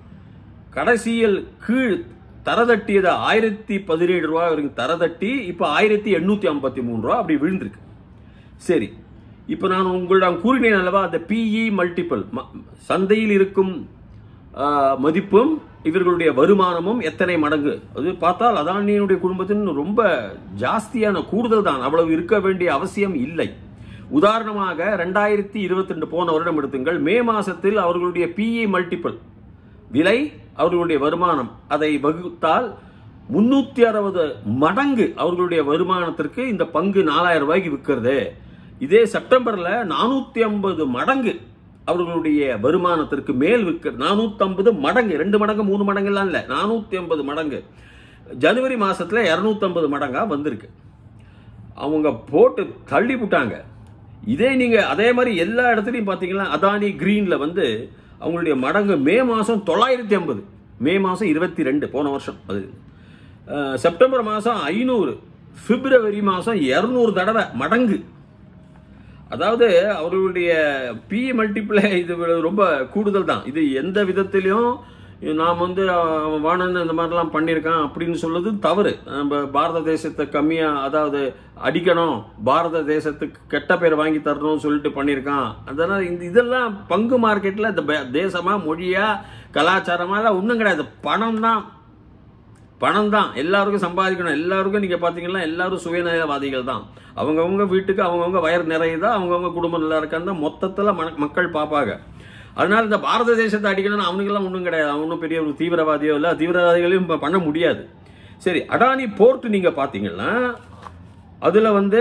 கடைசியில் கீழ் தரதட்டியது ஆயிரத்தி பதினேழு ரூபா வரைக்கும் தரதட்டி இப்போ ஆயிரத்தி எண்ணூற்றி ஐம்பத்தி மூணு ரூபா அப்படி விழுந்திருக்கு சரி இப்போ நான் உங்களிடம் கூறினேன் அல்லவா அந்த பிஇ மல்டிபிள் சந்தையில் இருக்கும் ஆ, மதிப்பும் இவர்களுடைய வருமானமும் எத்தனை மடங்கு அது பார்த்தால் அதானியினுடைய குடும்பத்தின் ரொம்ப ஜாஸ்தியான கூடுதல் தான் அவ்வளவு இருக்க வேண்டிய அவசியம் இல்லை உதாரணமாக ரெண்டாயிரத்தி இருபத்தி ரெண்டு போன வருடம் எடுத்துங்கள் மே மாசத்தில் அவர்களுடைய பிஇ மல்டிபிள் விலை அவர்களுடைய வருமானம் அதை வகுத்தால் முன்னூத்தி அறுபது மடங்கு அவர்களுடைய வருமானத்திற்கு இந்த பங்கு நாலாயிரம் ரூபாய்க்கு விற்கிறது இதே செப்டம்பர்ல நானூத்தி ஐம்பது மடங்கு அவர்களுடைய வருமானத்திற்கு மேல் விற்கிறது நானூத்தி ஐம்பது மடங்கு ரெண்டு மடங்கு மூணு மடங்குலாம் இல்ல நானூத்தி ஐம்பது மடங்கு ஜனவரி மாசத்துல இருநூத்தி ஐம்பது மடங்கா வந்திருக்கு அவங்க போட்டு தள்ளி விட்டாங்க இதே நீங்க அதே மாதிரி எல்லா இடத்துலையும் பாத்தீங்கன்னா அதானி கிரீன்ல வந்து அவங்களுடைய மடங்கு மே மாசம் தொள்ளாயிரத்தி ஐம்பது மே மாசம் இருபத்தி ரெண்டு போன வருஷம் அது அஹ், செப்டம்பர் மாசம் ஐநூறு பிப்ரவரி மாசம் இருநூறு தடவை மடங்கு அதாவது அவர்களுடைய பி மல்டிப்ளை இது ரொம்ப கூடுதல் தான் இது எந்த விதத்திலையும் நாம் வந்து அவன் வாணன் இந்த மாதிரிலாம் பண்ணியிருக்கான் அப்படின்னு சொல்றது தவறு நம்ம பாரத தேசத்தை கம்மியாக அதாவது அடிக்கணும் பாரத தேசத்துக்கு கெட்ட பேர் வாங்கி தரணும்னு சொல்லிட்டு பண்ணியிருக்கான் அதனால் இந்த இதெல்லாம் பங்கு மார்க்கெட்டில் இந்த பே- தேசமா மொழியா கலாச்சாரமா எல்லாம் ஒன்றும் கிடையாது பணம் தான் பணம் தான் எல்லாருக்கும் சம்பாதிக்கணும் எல்லாருக்கும் நீங்க பாத்தீங்கன்னா எல்லாரும் சுயநலவாதிகள் தான் அவங்கவங்க வீட்டுக்கு அவங்கவங்க வயர் நிறையுதா அவங்கவங்க குடும்பம் நல்லா இருக்கான்னு தான் மொத்தத்துல மன- மக்கள் பார்ப்பாங்க அதனால இந்த பாரத தேசத்தை அடிக்கணும்னு அவனுக்கெல்லாம் ஒன்றும் கிடையாது அவனும் பெரிய ஒரு தீவிரவாதியோ இல்லை தீவிரவாதிகளையும் இப்ப பண்ண முடியாது சரி அடானி போர்ட் நீங்க பாத்தீங்கன்னா அதுல வந்து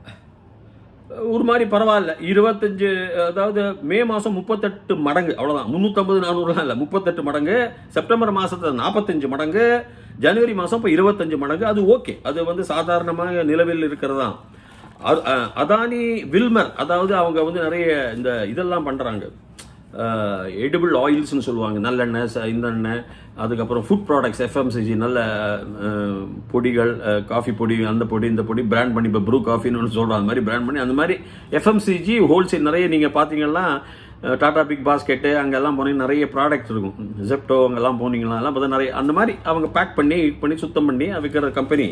ஒரு மாதிரி பரவாயில்ல இருபத்தஞ்சு அதாவது மே மாசம் முப்பத்தெட்டு மடங்கு அவ்வளவுதான் முன்னூத்தம்பது நானூறுலாம் இல்லை முப்பத்தெட்டு மடங்கு செப்டம்பர் மாசத்துல நாற்பத்தஞ்சு மடங்கு ஜனவரி மாசம் இப்போ இருபத்தஞ்சு மடங்கு அது ஓகே அது வந்து சாதாரணமாக நிலவில் இருக்கிறது தான் அ- அ- அதானி வில்மர் அதாவது அவங்க வந்து நிறைய இந்த இதெல்லாம் பண்றாங்க எடிபிள் ஆயில்ஸ்னு சொல்லுவாங்க நல்லெண்ணெய் ச- இந்த எண்ணெய் அதுக்கப்புறம் ஃபுட் ப்ராடக்ட்ஸ் எஃப்எம்சிஜி நல்ல அஹ், பொடிகள் காஃபி பொடி அந்த பொடி இந்த பொடி பிராண்ட் பண்ணி இப்போ ப்ரூ காஃபின்னு ஒன்று சொல்கிறோம் அந்த மாதிரி பிராண்ட் பண்ணி அந்த மாதிரி எஃப்எம்சிஜி ஹோல்சேல் நிறைய நீங்கள் பார்த்தீங்கன்னா அஹ், டாடா பிக் பாஸ்கெட்டு அங்கெல்லாம் போனீங்கன்னா நிறைய ப்ராடக்ட் இருக்கும் ஜெப்டோ அங்கெல்லாம் போனீங்கன்னா எல்லாம் பார்த்தா நிறைய அந்த மாதிரி அவங்க பேக் பண்ணி இது பண்ணி சுத்தம் பண்ணி விற்கிற கம்பெனி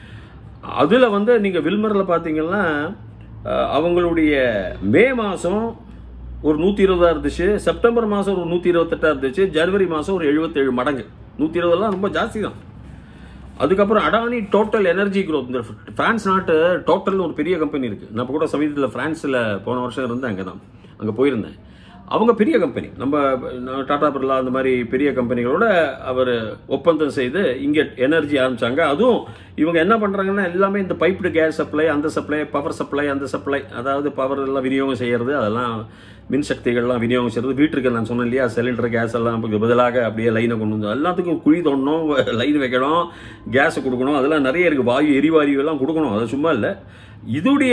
அதில் வந்து நீங்கள் வில்மரில் பார்த்தீங்கன்னா அஹ், அவங்களுடைய மே மாதம் ஒரு நூற்றி இருபதா இருந்துச்சு செப்டம்பர் மாதம் ஒரு நூற்றி இருபத்தெட்டா இருந்துச்சு ஜனவரி மாதம் ஒரு எழுபத்தேழு மடங்கு நூற்றி இருபதெல்லாம் ரொம்ப ஜாஸ்தி தான் அதுக்கப்புறம் அடானி டோட்டல் எனர்ஜி growth இந்த பிரான்ஸ் நாட்டு டோட்டல்னு ஒரு பெரிய கம்பெனி இருக்கு நான் இப்ப கூட சமீபத்தில் பிரான்ஸில் போன வருஷம் இருந்தேன் அங்கே தான் அங்கே போயிருந்தேன் அவங்க பெரிய கம்பெனி நம்ம நான் டாடா பிர்லா அந்த மாதிரி பெரிய கம்பெனிகளோட அவர் ஒப்பந்தம் செய்து இங்கே எனர்ஜி ஆரம்பிச்சாங்க அதுவும் இவங்க என்ன பண்றாங்கன்னா எல்லாமே இந்த பைப்டு கேஸ் சப்ளை அந்த சப்ளை பவர் சப்ளை அந்த சப்ளை அதாவது பவர் எல்லாம் விநியோகம் செய்யறது அதெல்லாம் மின்சக்திகள்லாம் விநியோகம் செய்யறது வீட்டுக்கு நான் சொன்னேன் இல்லையா சிலிண்டர் கேஸ் எல்லாம் அதுக்கு பதிலாக அப்படியே லைனை கொண்டு வந்து எல்லாத்துக்கும் குழி தோண்டணும் லைன் வைக்கணும் கேஸ் கொடுக்கணும் அதெல்லாம் நிறைய இருக்கு வாயு எரிவாயு எல்லாம் கொடுக்கணும் அது சும்மா இல்லை இதுடைய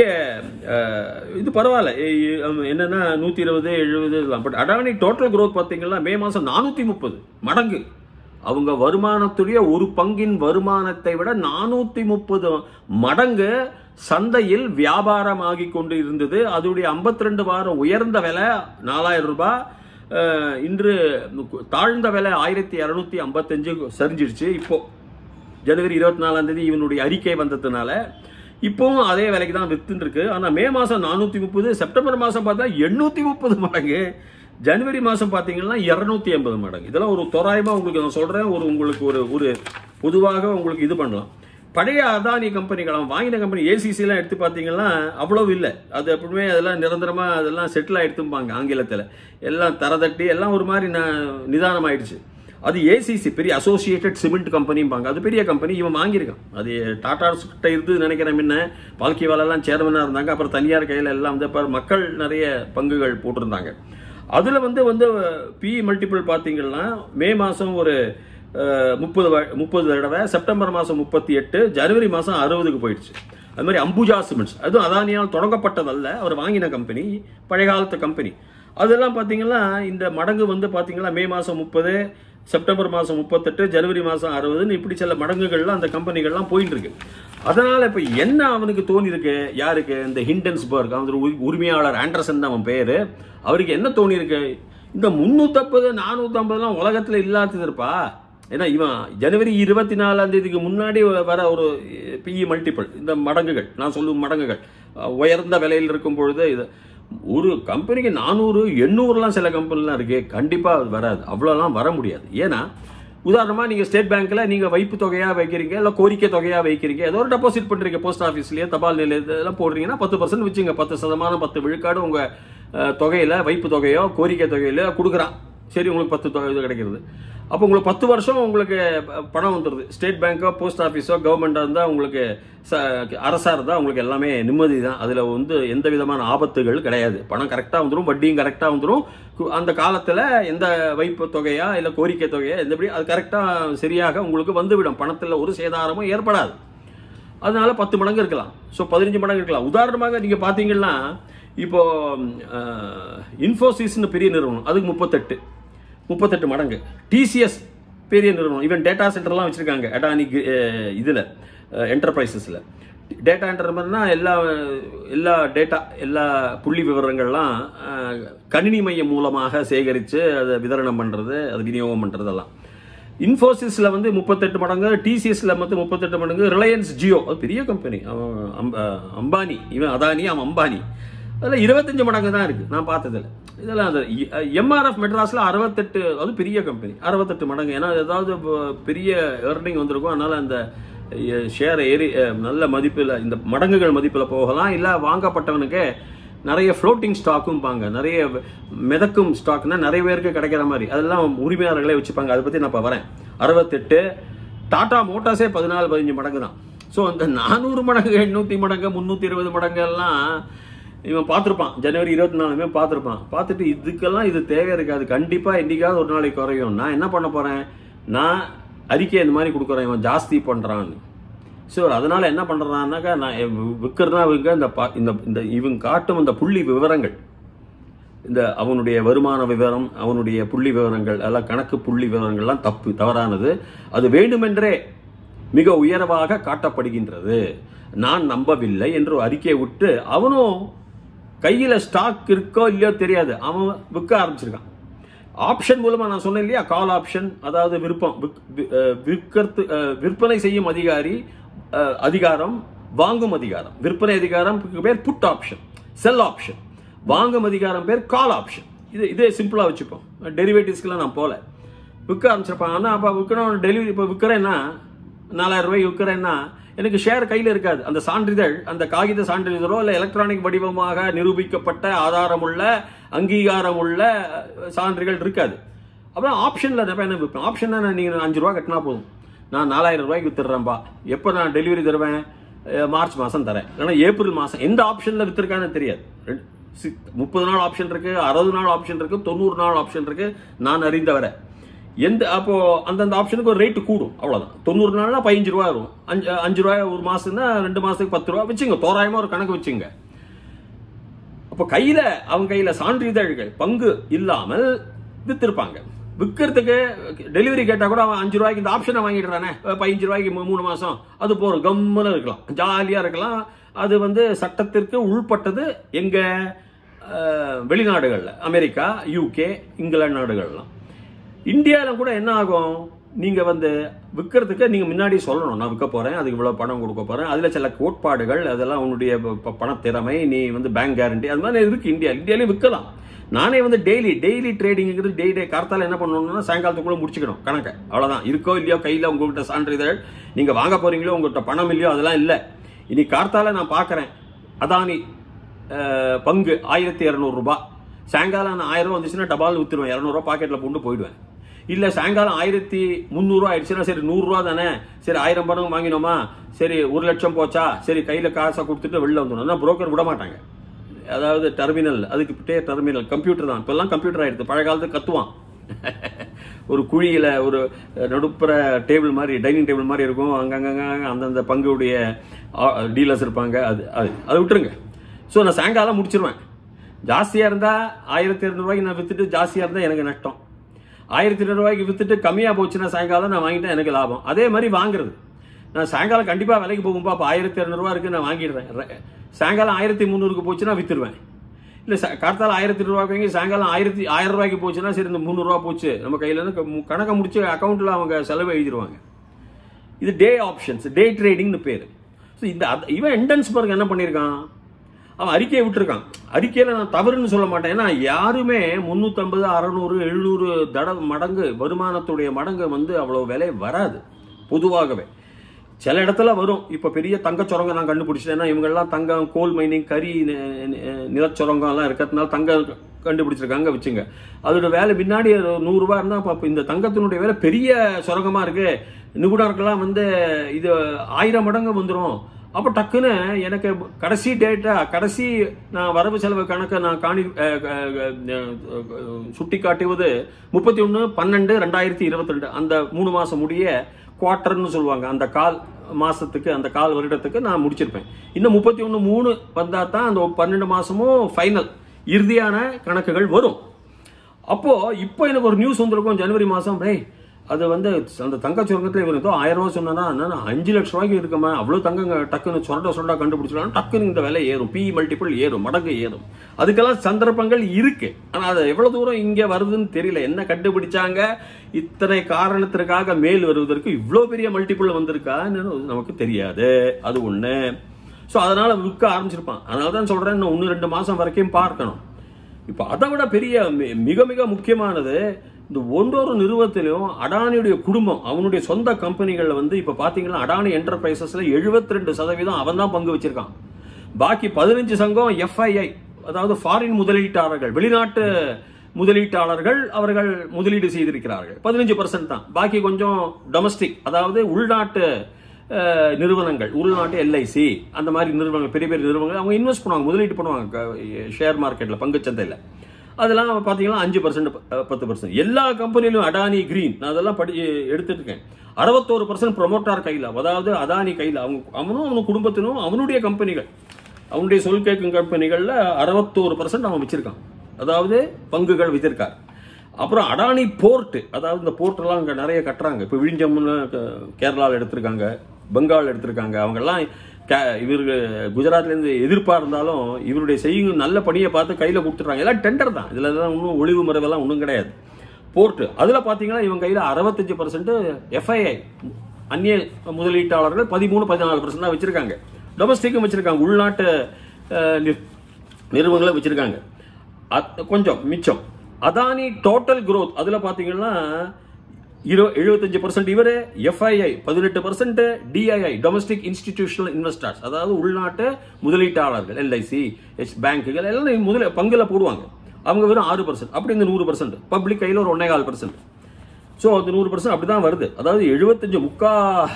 அஹ், இது பரவாயில்ல எ- எ- என்னன்னா நூத்தி இருபது எழுபது பட் அடானி டோட்டல் growth பார்த்தீங்கன்னா மே மாசம் நானூத்தி முப்பது மடங்கு அவங்க வருமானத்துடைய ஒரு பங்கின் வருமானத்தை விட நானூத்தி முப்பது மடங்கு சந்தையில் வியாபாரமாகி கொண்டு இருந்தது அதோடைய 52 ரெண்டு வாரம் உயர்ந்த விலை நாலாயிரம் ரூபாய் அஹ், இன்று தாழ்ந்த விலை ஆயிரத்தி இரநூத்தி ஐம்பத்தஞ்சு சரிஞ்சிடுச்சு இப்போ ஜனவரி இருபத்தி நாலாம் தேதி இவனுடைய அறிக்கை வந்ததுனால இப்போவும் அதே விலைக்கு தான் வித்துன்னு இருக்கு ஆனா மே மாசம் நானூத்தி முப்பது செப்டம்பர் மாசம் பார்த்தா எண்ணூத்தி முப்பது மடங்கு ஜனவரி மாசம் பாத்தீங்கன்னா இருநூத்தி எண்பது மடங்கு இதெல்லாம் ஒரு தோராயமா உங்களுக்கு நான் சொல்றேன் ஒரு உங்களுக்கு ஒரு ஒரு பொதுவாக உங்களுக்கு இது பண்ணலாம் பழைய அதானி கம்பெனிகள் அவன் வாங்கின கம்பெனி ஏசிசி எல்லாம் எடுத்து பார்த்தீங்கன்னா அவ்வளவு இல்லை அது எப்பவுமே அதெல்லாம் நிரந்தரமா அதெல்லாம் செட்டில் ஆயிடுத்தும்பாங்க ஆங்கிலத்தில் எல்லாம் தரதட்டி எல்லாம் ஒரு மாதிரி ந- நிதானம் ஆயிடுச்சு அது ஏசிசி பெரிய அசோசியேட்டட் சிமெண்ட் கம்பெனிம்பாங்க அது பெரிய கம்பெனி இவன் வாங்கியிருக்கான் அது டாடா கிட்ட இருந்து நினைக்கிறேன் முன்ன பால்கிவாலெல்லாம் சேர்மனாக இருந்தாங்க அப்புறம் தனியார் கையில் எல்லாம் வந்து அப்புறம் மக்கள் நிறைய பங்குகள் போட்டிருந்தாங்க அதில் வந்து வந்து பி மல்டிபிள் பார்த்தீங்கன்னா மே மாதம் ஒரு முப்பது முப்பது தடவை செப்டம்பர் மாதம் முப்பத்தி எட்டு ஜனவரி மாதம் அறுபதுக்கு போயிடுச்சு அது மாதிரி அம்புஜா சிமெண்ட்ஸ் அதுவும் அதானியால் தொடங்கப்பட்டதல்ல அவர் வாங்கின கம்பெனி பழைய காலத்து கம்பெனி அதெல்லாம் பார்த்தீங்கன்னா இந்த மடங்கு வந்து பார்த்தீங்கன்னா மே மாதம் முப்பது செப்டம்பர் மாதம் முப்பத்தெட்டு ஜனவரி மாதம் அறுபதுன்னு இப்படி சில மடங்குகள்லாம் அந்த கம்பெனிகள்லாம் போயிட்டு இருக்கு அதனால இப்போ என்ன அவனுக்கு தோணி இருக்கு யாருக்கு இந்த ஹிண்டன்ஸ்பர்க் அவன் ஒரு உரி- உரிமையாளர் ஆண்டர்சன் தான் அவன் பேரு அவருக்கு என்ன தோணி இருக்கு இந்த முன்னூத்தம்பது நானூத்தம்பதுலாம் உலகத்துல இல்லாதது இருப்பா ஏன்னா இவன் ஜனவரி இருபத்தி நாலாம் தேதிக்கு முன்னாடி வர ஒரு பிஇ மல்டிபிள் இந்த மடங்குகள் நான் சொல்லும் மடங்குகள் அஹ், உயர்ந்த விலையில் இருக்கும் பொழுது இது ஒரு கம்பெனிக்கு நானூறு எண்ணூறுலாம் சில கம்பெனிலாம் இருக்கு கண்டிப்பா அது வராது அவ்வளோலாம் வர முடியாது ஏன்னா உதாரணமா நீங்க ஸ்டேட் பேங்க்ல நீங்க வைப்பு தொகையா வைக்கிறீங்க இல்ல கோரிக்கை தொகையா வைக்கிறீங்க ஏதோ ஒரு டெபாசிட் பண்றீங்க போஸ்ட் ஆஃபீஸ்லயே தபால் நிலையத்துல இதெல்லாம் போடுறீங்கன்னா பத்து பர்சன்ட் வச்சுங்க பத்து சதமானம் பத்து விழுக்காடு உங்க அஹ், தொகையில வைப்பு தொகையோ கோரிக்கை தொகையில கொடுக்குறான் சரி உங்களுக்கு பத்து தொகை இது கிடைக்கிறது அப்போ உங்களுக்கு பத்து வருஷம் உங்களுக்கு ப- பணம் வந்துடுது ஸ்டேட் பேங்கோ போஸ்ட் ஆஃபீஸோ கவர்மெண்டாக இருந்தால் உங்களுக்கு ச அரசாக இருந்தால் உங்களுக்கு எல்லாமே நிம்மதி தான் அதில் வந்து எந்த விதமான ஆபத்துகள் கிடையாது பணம் கரெக்டாக வந்துடும் வட்டியும் கரெக்டாக வந்துடும் கு- அந்த காலத்தில் எந்த வைப்பு தொகையா இல்லை கோரிக்கை தொகையா எந்தபடி அது கரெக்டாக சரியாக உங்களுக்கு வந்துவிடும் பணத்தில் ஒரு சேதாரமும் ஏற்படாது அதனால பத்து மடங்கு இருக்கலாம் ஸோ பதினஞ்சு மடங்கு இருக்கலாம் உதாரணமாக நீங்கள் பார்த்தீங்கன்னா இப்போ இன்ஃபோசிஸ்னு பெரிய நிறுவனம் அதுக்கு முப்பத்தெட்டு முப்பத்தெட்டு மடங்கு டிசிஎஸ் பெரிய நிறுவனம் ஈவன் டேட்டா சென்டர்லாம் வச்சிருக்காங்க அடானி அஹ், இதுல என்டர்பிரைசஸ்ல டேட்டா என்டர்பிரைஸ்னா எல்லா எல்லா டேட்டா எல்லா புள்ளி விவரங்கள்லாம் அஹ், கணினி மையம் மூலமாக சேகரித்து அதை விதரணம் பண்றது அது விநியோகம் பண்றதெல்லாம் இன்ஃபோசிஸ்ல வந்து முப்பத்தெட்டு மடங்கு டிசிஎஸ்ல வந்து முப்பத்தெட்டு மடங்கு ரிலையன்ஸ் ஜியோ அது பெரிய கம்பெனி அவன் அம்ப- அம்பானி இவன் அதானி அவன் அம்பானி அதில் இருபத்தஞ்சு மடங்கு தான் இருக்கு நான் பார்த்ததில்ல இதெல்லாம் அந்த எம்ஆர்எஃப் மெட்ராஸ்ல அறுபத்தெட்டு அது பெரிய கம்பெனி அறுபத்தெட்டு மடங்கு ஏன்னா ஏதாவது இப்போ பெரிய ஏர்னிங் வந்திருக்கும் அதனால அந்த ஷேர் ஏறி அஹ், நல்ல மதிப்பில் இந்த மடங்குகள் மதிப்பில் போகலாம் இல்லை வாங்கப்பட்டவனுக்கு நிறைய ஃப்ளோட்டிங் ஸ்டாக்கும் பாங்க நிறைய மிதக்கும் ஸ்டாக்னா நிறைய பேருக்கு கிடைக்கிற மாதிரி அதெல்லாம் உரிமையாளர்களே வச்சுப்பாங்க அதை பற்றி நான் இப்போ வரேன் அறுபத்தெட்டு டாடா மோட்டார்ஸே பதினாலு பதினஞ்சு மடங்கு தான் ஸோ அந்த நானூறு மடங்கு எண்ணூற்றி மடங்கு முந்நூற்றி இருபது மடங்கு எல்லாம் இவன் பார்த்துருப்பான் ஜனவரி இருபத்தி நாலுமே பார்த்துருப்பான் பார்த்துட்டு இதுக்கெல்லாம் இது தேவை இருக்காது கண்டிப்பாக என்னைக்காவது ஒரு நாளைக்கு குறையும் நான் என்ன பண்ண போகிறேன் நான் அறிக்கை இந்த மாதிரி கொடுக்குறேன் இவன் ஜாஸ்தி பண்ணுறான்னு ஸோ அதனால என்ன பண்ணுறான்னாக்கா நான் விற்கிறதா இவங்க இந்த பா- இந்த இந்த இவங்க காட்டும் இந்த புள்ளி விவரங்கள் இந்த அவனுடைய வருமான விவரம் அவனுடைய புள்ளி விவரங்கள் எல்லாம் கணக்கு புள்ளி விவரங்கள்லாம் தப்பு தவறானது அது வேண்டுமென்றே மிக உயர்வாக காட்டப்படுகின்றது நான் நம்பவில்லை என்று ஒரு அறிக்கையை விட்டு அவனும் கையில ஸ்டாக் இருக்கோ இல்லையோ தெரியாது அவன் விற்க ஆரம்பிச்சிருக்கான் ஆப்ஷன் மூலமா நான் சொன்னேன் இல்லையா கால் ஆப்ஷன் அதாவது விருப்பம் விக்- வி- அஹ் விற்கறது அஹ் விற்பனை செய்யும் அதிகாரி அஹ் அதிகாரம் வாங்கும் அதிகாரம் விற்பனை அதிகாரம் பேர் புட் ஆப்ஷன் செல் ஆப்ஷன் வாங்கும் அதிகாரம் பேர் கால் ஆப்ஷன் இது இதே சிம்பிளா வச்சுப்போம் டெரிவேட்டிவ்ஸ்க்குலாம் நான் போல விற்க ஆரம்பிச்சிருப்பான் ஆனால் அப்போ விற்கணும் டெலிவரி இப்போ விற்கிறேன்னா நாலாயிரம் ரூபாய்க்கு விற்கிறேன்னா எனக்கு ஷேர் கையில் இருக்காது அந்த சான்றிதழ் அந்த காகித சான்றிதழோ இல்லை எலக்ட்ரானிக் வடிவமாக நிரூபிக்கப்பட்ட ஆதாரமுள்ள அங்கீகாரமுள்ள சான்றுகள் இருக்காது அப்புறம் ஆப்ஷனில் நிறைய என்ன விற்பேன் ஆப்ஷன்னா நீங்கள் அஞ்சு ரூபா கட்டினா போதும் நான் நாலாயிரம் ரூபாய்க்கு வித்துடுறேன்ப்பா எப்போ நான் டெலிவரி தருவேன் அஹ் மார்ச் மாதம் தரேன் இல்லைன்னா ஏப்ரல் மாதம் எந்த ஆப்ஷனில் வித்திருக்கான்னு தெரியாது ரெண்டு- சி- முப்பது நாள் ஆப்ஷன் இருக்கு அறுபது நாள் ஆப்ஷன் இருக்கு தொண்ணூறு நாள் ஆப்ஷன் இருக்கு நான் அறிந்தவரை எந்த அப்போ அந்தந்த ஆப்ஷனுக்கு ஒரு ரேட்டு கூடும் அவ்வளவுதான் தொண்ணூறு நாள்னா பதினஞ்சு ரூபா வரும் அஞ்சு அஞ்சு ரூபாய் ஒரு மாசம்னா ரெண்டு மாசத்துக்கு பத்து ரூபா வச்சுங்க தோராயமா ஒரு கணக்கு வச்சுங்க அப்போ கையில அவங்க கையில சான்றிதழ்கள் பங்கு இல்லாமல் வித்திருப்பாங்க விற்கிறதுக்கு டெலிவரி கேட்டா கூட அவன் அஞ்சு ரூபாய்க்கு இந்த ஆப்ஷனை வாங்கிடுறானே பதினஞ்சு ரூபாய்க்கு மூ- மூணு மாசம் அது போறோம் கம்முன்னு இருக்கலாம் ஜாலியா இருக்கலாம் அது வந்து சட்டத்திற்கு உள்பட்டது எங்க அஹ், வெளிநாடுகள்ல அமெரிக்கா யூகே இங்கிலாந்து நாடுகள்லாம் இந்தியாவில் கூட என்ன ஆகும் நீங்க வந்து விற்கிறதுக்கு நீங்க முன்னாடி சொல்லணும் நான் விற்க போறேன் அதுக்கு இவ்வளவு பணம் கொடுக்க போறேன் அதுல சில கோட்பாடுகள் அதெல்லாம் உன்னுடைய ப- ப- பணத்திறமை நீ வந்து பேங்க் கேரண்டி அது மாதிரி இருக்கு இந்தியா இந்தியாலையும் விற்கலாம் நானே வந்து டெய்லி டெய்லி ட்ரேடிங்கிறது டெய் டே கார்த்தால என்ன பண்ணணும்னா சாயங்காலத்துக்குள்ள முடிச்சுக்கணும் கணக்கை அவ்வளவுதான் இருக்கோ இல்லையோ கையில உங்ககிட்ட சான்றிதழ் நீங்க வாங்க போறீங்களோ உங்ககிட்ட பணம் இல்லையோ அதெல்லாம் இல்லை இனி கார்த்தால நான் பார்க்கறேன் அதானி அஹ், பங்கு ஆயிரத்தி இரநூறு ரூபாய் சாயங்காலம் நான் ஆயிரம் ரூபாய் வந்துச்சுன்னா டபால் வித்துருவேன் இரநூறுவா பாக்கெட்ல போட்டு போயிடுவேன் இல்ல சாயங்காலம் ஆயிரத்தி முந்நூறுவா ஆயிடுச்சுன்னா சரி நூறுரூவா தானே சரி ஆயிரம் பணம் வாங்கினோமா சரி ஒரு லட்சம் போச்சா சரி கையில காசை கொடுத்துட்டு வெளில வந்துடும் புரோக்கர் விட மாட்டாங்க அதாவது டெர்மினல் அதுக்கு பிட்டே டெர்மினல் கம்ப்யூட்டர் தான் இப்பெல்லாம் கம்ப்யூட்டர் ஆயிடுது பழைய காலத்து கத்துவான் ஒரு குழியில ஒரு நடுப்புற டேபிள் மாதிரி டைனிங் டேபிள் மாதிரி இருக்கும் அங்கங்க அந்தந்த பங்குடைய டீலர்ஸ் இருப்பாங்க அது அது அதை விட்டுருங்க ஸோ நான் சாயங்காலம் முடிச்சிருவேன் ஜாஸ்தியா இருந்தா ஆயிரத்தி இரநூறுவாய்க்கு நான் வித்துட்டு ஜாஸ்தியா இருந்தா எனக்கு நஷ்டம் ஆயிரத்தி இரநூறுவாய்க்கு வித்துட்டு கம்மியா போச்சுன்னா சாயங்காலம் நான் வாங்கிட்டா எனக்கு லாபம் அதே மாதிரி வாங்குறது நான் சாயங்காலம் கண்டிப்பா விலைக்கு போகும்பா அப்போ ஆயிரத்தி இரநூறுவா இருக்கு நான் வாங்கிடுறேன் ர- சாயங்காலம் ஆயிரத்தி முந்நூறுக்கு போச்சுன்னா வித்துருவேன் இல்ல சா- கார்த்தால ஆயிரத்தி ரூபாய்க்கு வாங்கி சாயங்காலம் ஆயிரத்தி ஆயிரம் ரூபாய்க்கு போச்சுன்னா சரி இந்த முந்நூறுரூவா போச்சு நம்ம கையில இருந்து க- கணக்கை முடிச்சு அக்கௌண்ட்ல அவங்க செலவு எழுதிருவாங்க இது டே ஆப்ஷன்ஸ் டே ட்ரேடிங்னு பேர் ஸோ இந்த அத- இவன் எண்டன்ஸ்பர்க் என்ன பண்ணியிருக்கான் அவன் அறிக்கையை விட்டுருக்கான் அறிக்கையில நான் தவறுன்னு சொல்ல மாட்டேன் ஏன்னா யாருமே முந்நூற்றம்பது அறநூறு எழுநூறு தட மடங்கு வருமானத்துடைய மடங்கு வந்து அவ்வளவு விலை வராது பொதுவாகவே சில இடத்துல வரும் இப்போ பெரிய தங்கச் சுரங்கம் நான் கண்டுபிடிச்சிட்டேன் ஏன்னா இவங்கெல்லாம் தங்கம் கோல் மைனிங் கரி நி- நி- நிலச்சுரங்கம் எல்லாம் இருக்கிறதுனால தங்கம் கண்டுபிடிச்சிருக்காங்க வச்சுங்க அதோட வேலை பின்னாடி ஒரு நூறு ரூபாய் இருந்தா அப்ப இந்த தங்கத்தினுடைய வேலை பெரிய சுரங்கமா இருக்கு நிபுணர்கள்லாம் வந்து இது ஆயிரம் மடங்கு வந்துடும் அப்போ டக்குன்னு எனக்கு கடைசி டேட்டா கடைசி நான் வரவு செலவு கணக்கை நான் காணி அஹ், அஹ், அஹ், சுட்டி காட்டுவது முப்பத்தி ஒன்று பன்னெண்டு ரெண்டாயிரத்தி இருபத்தி ரெண்டு அந்த மூணு மாசம் முடிய குவார்டர்னு சொல்லுவாங்க அந்த கால் மாசத்துக்கு அந்த கால் வருடத்துக்கு நான் முடிச்சிருப்பேன் இன்னும் முப்பத்தி ஒன்று மூணு வந்தா தான் அந்த பன்னெண்டு மாசமும் ஃபைனல் இறுதியான கணக்குகள் வரும் அப்போ இப்போ எனக்கு ஒரு நியூஸ் வந்திருக்கும் ஜனவரி மாசம் டேய் அது வந்து அந்த தங்க சுரங்கத்தில் இவர் ஏதோ ஆயிரம் ரூபாய் சொன்னா என்ன அஞ்சு லட்ச ரூபாய்க்கு இருக்குமா அவ்வளோ தங்கங்க டக்குன்னு சொரண்ட சொரண்டா கண்டுபிடிச்சிடலாம் டக்குன்னு இந்த விலை ஏறும் பி மல்டிபிள் ஏறும் மடங்கு ஏறும் அதுக்கெல்லாம் சந்தர்ப்பங்கள் இருக்கு ஆனா அது எவ்வளவு தூரம் இங்க வருதுன்னு தெரியல என்ன கண்டுபிடிச்சாங்க இத்தனை காரணத்திற்காக மேல் வருவதற்கு இவ்வளோ பெரிய மல்டிபிள் வந்திருக்கான்னு நமக்கு தெரியாது அது ஒண்ணு ஸோ அதனால விற்க ஆரம்பிச்சிருப்பான் அதனால தான் சொல்றேன் இன்னும் ஒன்று ரெண்டு மாசம் வரைக்கும் பார்க்கணும் இப்போ அதை விட பெரிய மி- மிக மிக முக்கியமானது இந்த ஒன்றொரு நிறுவனத்திலும் அடானியுடைய குடும்பம் அவனுடைய சொந்த கம்பெனிகள்ல வந்து இப்ப பாத்தீங்கன்னா அடானி என்டர்பிரைசஸ்ல 72% ரெண்டு சதவீதம் அவன் தான் பங்கு வச்சிருக்கான் பாக்கி பதினஞ்சு சங்கம் எஃப்ஐஐ அதாவது ஃபாரின் முதலீட்டாளர்கள் வெளிநாட்டு முதலீட்டாளர்கள் அவர்கள் முதலீடு செய்திருக்கிறார்கள் பதினஞ்சு பர்சன்ட் தான் பாக்கி கொஞ்சம் டொமஸ்டிக் அதாவது உள்நாட்டு அஹ், நிறுவனங்கள் உள்நாட்டு எல்ஐசி அந்த மாதிரி நிறுவனங்கள் பெரிய பெரிய நிறுவனங்கள் அவங்க இன்வெஸ்ட் பண்ணுவாங்க முதலீடு பண்ணுவாங்க ஷேர் மார்க்கெட்ல பங்குச்சந்தையில் அதெல்லாம் பார்த்தீங்கன்னா அஞ்சு பர்சன்ட் பத்து பர்சன்ட் எல்லா கம்பெனிலும் அடானி கிரீன் நான் அதெல்லாம் படி எடுத்துட்டு இருக்கேன் அறுபத்தோரு பர்சன்ட் ப்ரொமோட்டார் கையில் அதாவது அதானி கையில் அவங்க அவனும் அவன் குடும்பத்தினும் அவனுடைய கம்பெனிகள் அவனுடைய சொல் கேட்கும் கம்பெனிகளில் அறுபத்தோரு பர்சன்ட் அவன் வச்சிருக்கான் அதாவது பங்குகள் வித்திருக்கார் அப்புறம் அடானி போர்ட் அதாவது இந்த போர்ட்டெல்லாம் அங்கே நிறைய கட்டுறாங்க இப்போ விழிஞ்சம்னு கேரளாவில் எடுத்திருக்காங்க பெங்கால் எடுத்திருக்காங்க அவங்கெல்லாம் கே- இவருக்கு குஜராத்லேருந்து எதிர்ப்பாக இருந்தாலும் இவருடைய செய்யும் நல்ல பணியை பார்த்து கையில் கொடுத்துட்றாங்க எல்லாம் டெண்டர் தான் இதில் தான் ஒன்றும் ஒளிவு மறைவெல்லாம் ஒன்றும் கிடையாது போர்ட்டு அதில் பார்த்தீங்கன்னா இவங்க கையில் அறுபத்தஞ்சு பர்சன்ட் எஃப்ஐஐ அந்நிய முதலீட்டாளர்கள் பதிமூணு பதினாலு பர்சன்ட் தான் வச்சிருக்காங்க டொமஸ்டிக்கும் வச்சிருக்காங்க உள்நாட்டு அஹ், நிறு- நிறுவனங்களை வச்சிருக்காங்க அத்- கொஞ்சம் மிச்சம் அதானி டோட்டல் growth அதுல பாத்தீங்கன்னா இரு எழுபத்தஞ்சு பர்சன்ட் இவரு எஃப்ஐஐ பதினெட்டு percent DII domestic institutional investors அதாவது உள்நாட்டு முதலீட்டாளர்கள் எல்ஐசி எஸ் பேங்குகள் எல்லாம் முதல பங்குல போடுவாங்க அவங்க வெறும் ஆறு பர்சன்ட் அப்படி இந்த நூறு பர்சன்ட் பப்ளிக் கையில் ஒரு ஒன்னே கால் பர்சன்ட் ஸோ அது நூறு பர்சன்ட் அப்படி தான் வருது அதாவது எழுபத்தஞ்சு முக்கா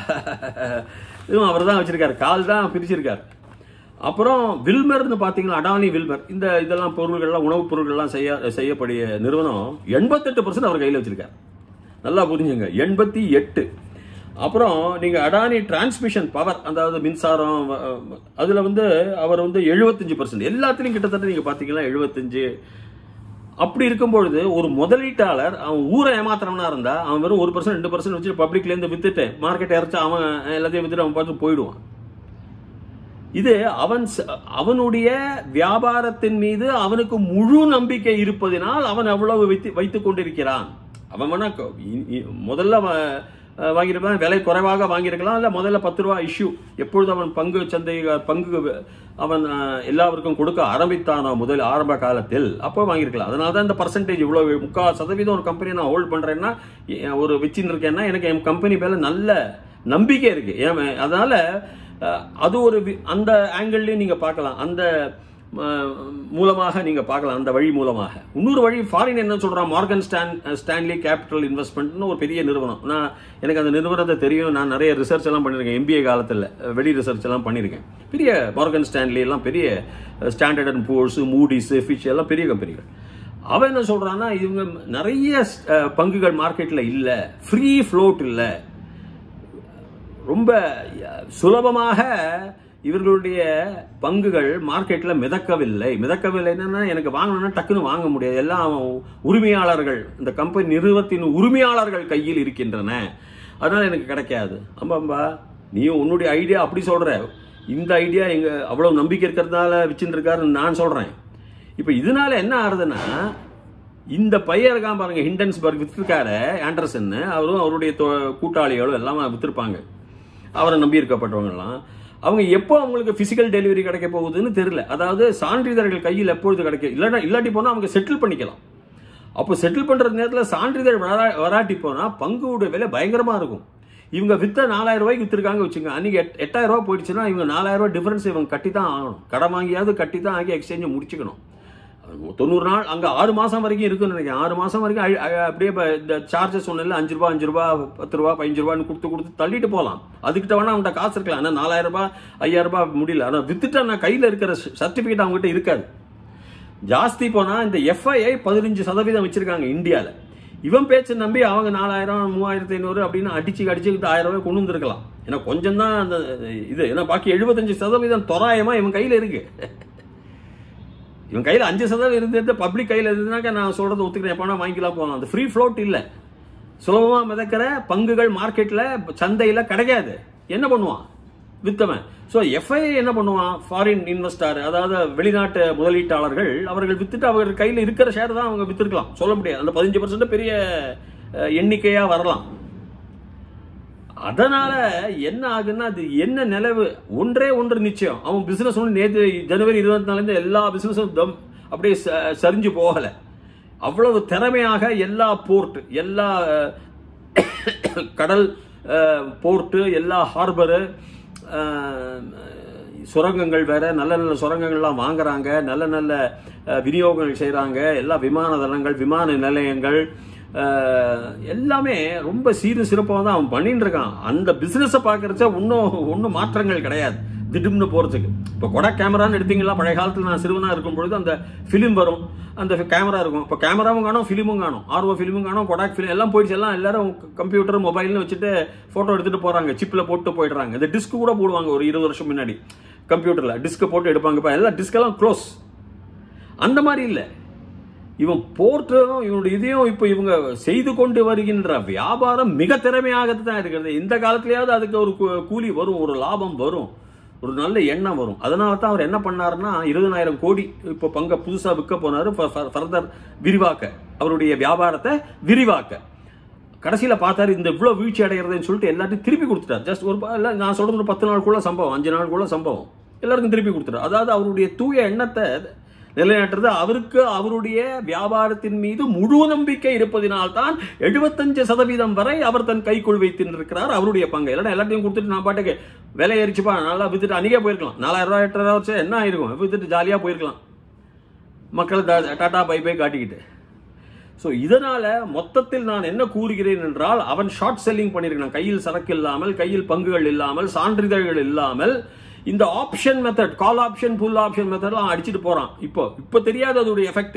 இதுவும் அவர் தான் வச்சிருக்காரு கால் தான் பிரிச்சிருக்காரு அப்புறம் வில்மர்னு பார்த்தீங்கன்னா அடானி வில்மர் இந்த இதெல்லாம் பொருள்கள்லாம் உணவுப் பொருள்கள்லாம் செய்ய செய்யக்கூடிய நிறுவனம் எண்பத்தெட்டு பர்சன்ட் அவர் கையில் வச்சிருக்காரு நல்லா புரிஞ்சுங்க எண்பத்தி எட்டு அப்புறம் நீங்க அடானி டிரான்ஸ்மிஷன் பவர் அதாவது மின்சாரம் அஹ், அதுல வந்து அவர் வந்து எழுபத்தஞ்சு பர்சன்ட் எல்லாத்துலயும் கிட்டத்தட்ட நீங்க பாத்தீங்கன்னா எழுபத்தஞ்சு அப்படி இருக்கும்பொழுது ஒரு முதலீட்டாளர் அவன் ஊரை ஏமாத்துறவனா இருந்தா அவன் வெறும் ஒரு பர்சன்ட் ரெண்டு பர்சன்ட் வச்சு பப்ளிக்ல இருந்து வித்துட்டு மார்க்கெட் இறச்சு அவன் எல்லாத்தையும் வித்துட்டு அவன் பார்த்து போயிடுவான் இது அவன் ச- அவனுடைய வியாபாரத்தின் மீது அவனுக்கு முழு நம்பிக்கை இருப்பதினால் அவன் அவ்வளவு வைத்து வைத்துக் கொண்டிருக்கிறான் அவன் வேணா க- இ- இ- முதல்ல வ- அஹ் வாங்கியிருப்பான் விலை குறைவாக வாங்கியிருக்கலாம் இல்ல முதல்ல பத்து ரூபா இஷ்யூ எப்பொழுது அவன் பங்கு சந்தை பங்கு அவன் அஹ், எல்லாருக்கும் கொடுக்க ஆரம்பித்தானோ முதல் ஆரம்ப காலத்தில் அப்போ வாங்கியிருக்கலாம் அதனால தான் இந்த பர்சன்டேஜ் இவ்வளவு முக்கால் சதவீதம் ஒரு கம்பெனி நான் ஹோல்ட் பண்றேன்னா எ- ஒரு வச்சுன்னு இருக்கேன்னா எனக்கு என் கம்பெனி மேல நல்ல நம்பிக்கை இருக்கு ஏன் அதனால அஹ், அது ஒரு வி- அந்த ஆங்கிள்லயும் நீங்க பார்க்கலாம் அந்த அஹ், மூலமாக நீங்க பார்க்கலாம் அந்த வழி மூலமாக இன்னொரு வழி ஃபாரின் என்ன சொல்றான் மார்கன் ஸ்டான் ஸ்டான்லி கேபிட்டல் இன்வெஸ்ட்மெண்ட்னு ஒரு பெரிய நிறுவனம் நான் எனக்கு அந்த நிறுவனத்தை தெரியும் நான் நிறைய ரிசர்ச் எல்லாம் பண்ணியிருக்கேன் எம்பிஏ காலத்தில் வெளி ரிசர்ச் எல்லாம் பண்ணியிருக்கேன் பெரிய மார்கன் ஸ்டான்லி எல்லாம் பெரிய Standard and Poor's Moody's Fitch எல்லாம் பெரிய கம்பெனிகள் அவன் என்ன சொல்றான்னா இவங்க நிறைய அஹ், பங்குகள் மார்க்கெட்ல இல்ல ஃப்ரீ ஃப்ளோட் இல்ல ரொம்ப அஹ், சுலபமாக இவர்களுடைய பங்குகள் மார்க்கெட்ல மிதக்கவில்லை மிதக்கவில்லைன்னா எனக்கு வாங்கணும்னா டக்குன்னு வாங்க முடியாது எல்லாம் உரிமையாளர்கள் இந்த கம்பெனி நிறுவனத்தின் உரிமையாளர்கள் கையில் இருக்கின்றன அதனால எனக்கு கிடைக்காது அம்பாம்பா நீயும் உன்னுடைய ஐடியா அப்படி சொல்ற இந்த ஐடியா எங்க அவ்வளவு நம்பிக்கை இருக்கிறதால வச்சுட்டு இருக்காருன்னு நான் சொல்றேன் இப்ப இதனால என்ன ஆறுதுன்னா இந்த பையன் இருக்கான் பாருங்க ஹிண்டன்ஸ்பர்க் வித்திருக்காரு ஆண்டர்சன் அவரும் அவருடைய தொ- கூட்டாளிகளும் எல்லாம் வித்திருப்பாங்க அவரை நம்பி இருக்கப்பட்டவங்கலாம் அவங்க எப்போ அவங்களுக்கு பிசிக்கல் டெலிவரி கிடைக்க போகுதுன்னு தெரியல அதாவது சான்றிதழ்கள் கையில் எப்பொழுது கிடைக்க இல்லைன்னா இல்லாட்டி போனா அவங்க செட்டில் பண்ணிக்கலாம் அப்போ செட்டில் பண்ற நேரத்தில் சான்றிதழ் வரா- வராட்டி போனா பங்குடைய விலை பயங்கரமா இருக்கும் இவங்க வித்த நாலாயிரம் ரூபாய்க்கு வித்திருக்காங்க வச்சுங்க அன்னைக்கு எட்- எட்டாயிரம் ரூபாய் போயிடுச்சுன்னா இவங்க நாலாயிரம் ரூபாய் டிஃபரன்ஸ் இவங்க கட்டி தான் ஆகணும் கடன் வாங்கியாவது கட்டி தான் ஆகி எக்ஸ்சேஞ்சை முடிச்சுக்கணும் தொண்ணூறு நாள் அங்க ஆறு மாசம் வரைக்கும் இருக்குன்னு நினைக்கிறேன் ஆறு மாசம் வரைக்கும் அழி- அழ- அப்படியே இப்ப இந்த சார்ஜஸ் சொன்னல அஞ்சு ரூபா அஞ்சு ரூபா பத்து ரூபா பதினஞ்சு ரூபான்னு கொடுத்து கொடுத்து தள்ளிட்டு போகலாம் அதுக்கிட்ட வேணா அவன்கிட்ட காசு இருக்கலாம் ஆனா நாலாயிரம் ரூபாய் ஐயாயிரம் ரூபாய் முடியல ஆனா வித்துட்டா நான் கையில இருக்கிற சர்டிபிகேட் அவங்ககிட்ட இருக்காது ஜாஸ்தி போனா இந்த எஃப்ஐஐ பதினஞ்சு சதவீதம் வச்சிருக்காங்க இந்தியால இவன் பேச்சை நம்பி அவங்க நாலாயிரம் மூவாயிரத்தி ஐநூறு அப்படின்னு அடிச்சு அடிச்சுக்கிட்டு ஆயிரம் ரூபாய் கொண்டு வந்திருக்கலாம் ஏன்னா கொஞ்சம் தான் அந்த இது ஏன்னா பாக்கி எழுபத்தஞ்சு சதவீதம் தோராயமா இவன் கையில இருக்கு இவன் கையில அஞ்சு சதவீதம் இருந்தது பப்ளிக் கையில இருந்ததுனாக்கா நான் சொல்றது ஒத்துக்கிறேன் எப்பனா வாங்கிக்கலாம் போகலாம் அந்த ஃப்ரீ ஃப்ளோட் இல்ல சுலபமா மிதக்கிற பங்குகள் மார்க்கெட்ல சந்தையில கிடைக்காது என்ன பண்ணுவான் வித்தவன் ஸோ எஃப்ஐ என்ன பண்ணுவான் ஃபாரின் இன்வெஸ்டர் அதாவது வெளிநாட்டு முதலீட்டாளர்கள் அவர்கள் வித்துட்டு அவர்கள் கையில் இருக்கிற ஷேர் தான் அவங்க வித்திருக்கலாம் சொல்ல முடியாது அந்த பதினஞ்சு பர்சன்ட் பெரிய அஹ், எண்ணிக்கையா வரலாம் அதனால என்ன ஆகுன்னா அது என்ன நிலவு ஒன்றே ஒன்று நிச்சயம் அவன் பிசினஸ் ஒன்று நேற்று ஜனவரி இருபத்தி நாலுல எல்லா பிசினஸும் தம் அப்படியே ச- சரிஞ்சு போகல அவ்வளவு திறமையாக எல்லா போர்ட் எல்லா அஹ், கடல் போர்ட்டு எல்லா ஹார்பரு சுரங்கங்கள் வேற நல்ல நல்ல சுரங்கங்கள்லாம் வாங்குறாங்க நல்ல நல்ல அஹ், விநியோகங்கள் செய்றாங்க எல்லா விமான தளங்கள் விமான நிலையங்கள் அஹ், எல்லாமே ரொம்ப சீரு சிறப்பாக தான் அவன் பண்ணிட்டு இருக்கான் அந்த பிசினஸை பார்க்கறச்ச இன்னும் ஒன்றும் மாற்றங்கள் கிடையாது திடும்னு போறதுக்கு இப்போ கொடை கேமரான்னு எடுத்தீங்களா பழைய காலத்தில் நான் சிறுவனா இருக்கும் பொழுது அந்த ஃபிலிம் வரும் அந்த கேமரா இருக்கும் இப்போ கேமராவும் காணும் ஃபிலிமும் காணும் ஆர்வ ஃபிலிமும் காணும் கொடாக் ஃபிலிம் எல்லாம் போயிடுச்சு எல்லாம் எல்லாரும் கம்ப்யூட்டர் மொபைல்னு வச்சுட்டு ஃபோட்டோ எடுத்துட்டு போறாங்க சிப்பில் போட்டு போயிடுறாங்க இந்த டிஸ்க் கூட போடுவாங்க ஒரு இருபது வருஷம் முன்னாடி கம்ப்யூட்டர்ல டிஸ்க் போட்டு எடுப்பாங்க இப்போ எல்லாம் டிஸ்க் எல்லாம் க்ளோஸ் அந்த மாதிரி இல்லை இவன் போர்ட்டும் இவனுடைய இதையும் இப்போ இவங்க செய்து கொண்டு வருகின்ற வியாபாரம் மிக திறமையாக தான் இருக்கிறது இந்த காலத்திலேயாவது அதுக்கு ஒரு கூ- கூலி வரும் ஒரு லாபம் வரும் ஒரு நல்ல எண்ணம் வரும் அதனால தான் அவர் என்ன பண்ணாருன்னா இருபதனாயிரம் கோடி இப்போ பங்க புதுசா விற்க போனாரு ஃபர்தர் விரிவாக்க அவருடைய வியாபாரத்தை விரிவாக்க கடைசியில பார்த்தாரு இந்த இவ்வளவு வீழ்ச்சி அடைகிறதுன்னு சொல்லிட்டு எல்லாத்தையும் திருப்பி கொடுத்துட்டார் ஜஸ்ட் ஒரு ப- இல்ல நான் சொல்றது ஒரு பத்து நாளுக்குள்ள சம்பவம் அஞ்சு நாளுக்குள்ள சம்பவம் எல்லாருக்கும் திருப்பி கொடுத்துட்டார் அதாவது அவருடைய தூய எண்ணத்தை நிலைநாட்டுறது அவருக்கு அவருடைய வியாபாரத்தின் மீது முழு நம்பிக்கை இருப்பதினால்தான் எழுபத்தஞ்சு சதவீதம் வரை அவர் தன் கைக்குள் வைத்திருக்கிறார் அவருடைய பங்கு இல்லைன்னா எல்லாத்தையும் கொடுத்துட்டு நான் பாட்டுக்கு விலை ஏறிச்சுப்பா நல்லா வித்துட்டு அன்னைக்கே போயிருக்கலாம் நாலாயிரம் ரூபாய் எட்டாயிரம் ரூபாய் வச்சு என்ன ஆயிருக்கும் வித்துட்டு ஜாலியா போயிருக்கலாம் மக்களை டா- டாடா பை பை காட்டிக்கிட்டு ஸோ இதனால மொத்தத்தில் நான் என்ன கூறுகிறேன் என்றால் அவன் ஷார்ட் செல்லிங் பண்ணியிருக்கான் கையில் சரக்கு இல்லாமல் கையில் பங்குகள் இல்லாமல் சான்றிதழ்கள் இல்லாமல் இந்த option method call option put option மெத்தட்லாம் அடிச்சிட்டு போறான் இப்போ இப்போ தெரியாது அதோடைய எஃபெக்ட்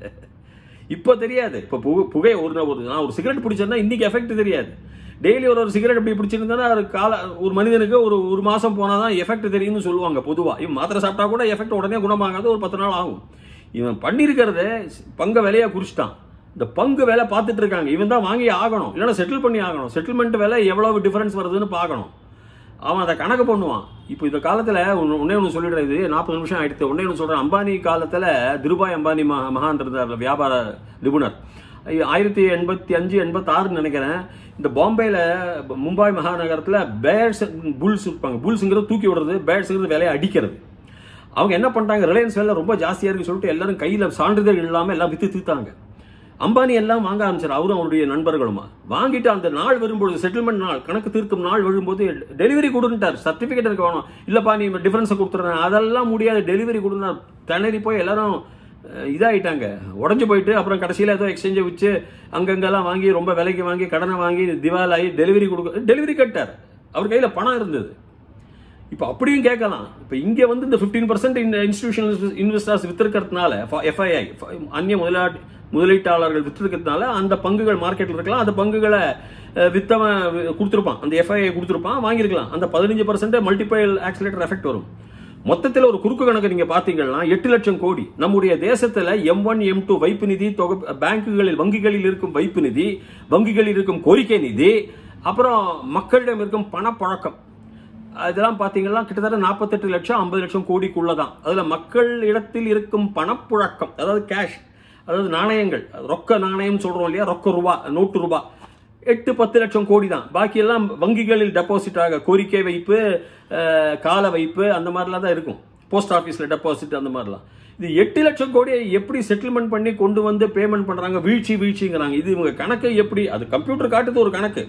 இப்போ தெரியாது இப்போ புகை புகை ஒரு நான் ஒரு நான் ஒரு சிகரெட் பிடிச்சேன்னா இன்னைக்கு எஃபெக்ட் தெரியாது டெய்லி ஒரு ஒரு சிகரெட் இப்படி பிடிச்சிருந்தா அது கால ஒரு மனிதனுக்கு ஒரு ஒரு மாசம் போனால் தான் எஃபெக்ட் தெரியும்னு சொல்லுவாங்க பொதுவா இவன் மாத்திரை சாப்பிட்டா கூட எஃபெக்ட் உடனே குணமாகாது ஒரு பத்து நாள் ஆகும் இவன் பண்ணியிருக்கிறத பங்க விலையா குறிச்சிட்டான் இந்த பங்கு விலை பார்த்துட்டு இருக்காங்க இவன் தான் வாங்கி ஆகணும் இல்லைன்னா செட்டில் பண்ணி ஆகணும் செட்டில்மெண்ட் விலை எவ்வளவு டிஃபரன்ஸ் வருதுன்னு பார்க்கணும் அவன் அதை கணக்கு பண்ணுவான் இப்போ இந்த காலத்தில் ஒன்னே ஒன்று சொல்லிடுறேன் இது நாற்பது நிமிஷம் ஆயிடுத்து ஒன்னே ஒன்று சொல்கிறேன் அம்பானி காலத்தில் திருபாய் அம்பானி மகா மகான் இருந்தார் வியாபார நிபுணர் ஐ- ஆயிரத்தி எண்பத்தி அஞ்சு எண்பத்தாறுன்னு நினைக்கிறேன் இந்த பாம்பேல மும்பாய் மகாநகரத்தில் பேர்ஸ் புல்ஸ் இருப்பாங்க புல்ஸுங்கிறது தூக்கி விடுறது பேர்ஸுங்கிறது விலையை அடிக்கிறது அவங்க என்ன பண்ணிட்டாங்க ரிலையன்ஸ் வேலை ரொம்ப ஜாஸ்தியா இருக்கு சொல்லிட்டு எல்லாரும் கையில சான்றிதழ் இல்லாம எல்லாம் வித்து தீர்த்தாங்க அம்பானி எல்லாம் வாங்க ஆரம்பிச்சார் அவரும் அவருடைய நண்பர்களுமா வாங்கிட்டு அந்த நாள் வரும்போது செட்டில்மெண்ட் நாள் கணக்கு தீர்க்கும் நாள் வரும்போது டெலிவரி கொடுன்ட்டார் சர்டிபிகேட் இருக்க வேணும் இல்லப்பா நீ டிஃபரன்ஸை கொடுத்துறேன் அதெல்லாம் முடியாது டெலிவரி கொடுனார் திணறி போய் எல்லாரும் அஹ், இதாயிட்டாங்க உடஞ்சு போயிட்டு அப்புறம் கடைசியில் ஏதோ எக்ஸ்சேஞ்சை வச்சு அங்கங்கெல்லாம் வாங்கி ரொம்ப விலைக்கு வாங்கி கடனை வாங்கி திவால் ஆகி டெலிவரி கொடுக்க டெலிவரி கட்டார் அவர் கையில் பணம் இருந்தது இப்போ அப்படியும் கேட்கலாம் இப்போ இங்கே வந்து இந்த ஃபிஃப்டீன் பர்சன்ட் இந்த இன்ஸ்டிடியூஷனல் இன்வெஸ்டர்ஸ் வித்திருக்கிறதுனால எஃப்ஐஐ அந்நிய முதலாட் முதலீட்டாளர்கள் வித்திருக்கிறதுனால அந்த பங்குகள் மார்க்கெட்டில் இருக்கலாம் அந்த பங்குகளை அஹ், வித்தவன் வி- கொடுத்திருப்பான் அந்த எஃப்ஐஐ கொடுத்திருப்பான் வாங்கியிருக்கலாம் அந்த பதினஞ்சு பர்சன்ட் மல்டிபைல் ஆக்சிலேட்டர் எஃபெக்ட் வரும் மொத்தத்தில் ஒரு குறுக்கு கணக்கு நீங்க பாத்தீங்கன்னா எட்டு லட்சம் கோடி நம்முடைய தேசத்துல எம் ஒன் எம் டூ வைப்பு நிதி தொகை பேங்குகளில் வங்கிகளில் இருக்கும் வைப்பு நிதி வங்கிகளில் இருக்கும் கோரிக்கை நிதி அப்புறம் மக்களிடம் இருக்கும் பணப்பழக்கம் அதெல்லாம் பார்த்தீங்கன்னா கிட்டத்தட்ட நாற்பத்தெட்டு லட்சம் ஐம்பது லட்சம் கோடிக்குள்ள தான் அதில் மக்கள் இடத்தில் இருக்கும் பணப்புழக்கம் அதாவது கேஷ் அதாவது நாணயங்கள் ரொக்க நாணயம் சொல்றோம் இல்லையா ரொக்க ரூபா நோட்டு ரூபா எட்டு பத்து லட்சம் கோடி தான் பாக்கி எல்லாம் வங்கிகளில் டெபாசிட் ஆக கோரிக்கை வைப்பு அஹ், கால வைப்பு அந்த மாதிரிலாம் தான் இருக்கும் போஸ்ட் ஆஃபீஸில் டெபாசிட் அந்த மாதிரிலாம் இது எட்டு லட்சம் கோடியை எப்படி செட்டில்மெண்ட் பண்ணி கொண்டு வந்து பேமெண்ட் பண்றாங்க வீழ்ச்சி வீழ்ச்சிங்கிறாங்க இது இவங்க கணக்கு எப்படி அது கம்ப்யூட்டர் காட்டுது ஒரு கணக்கு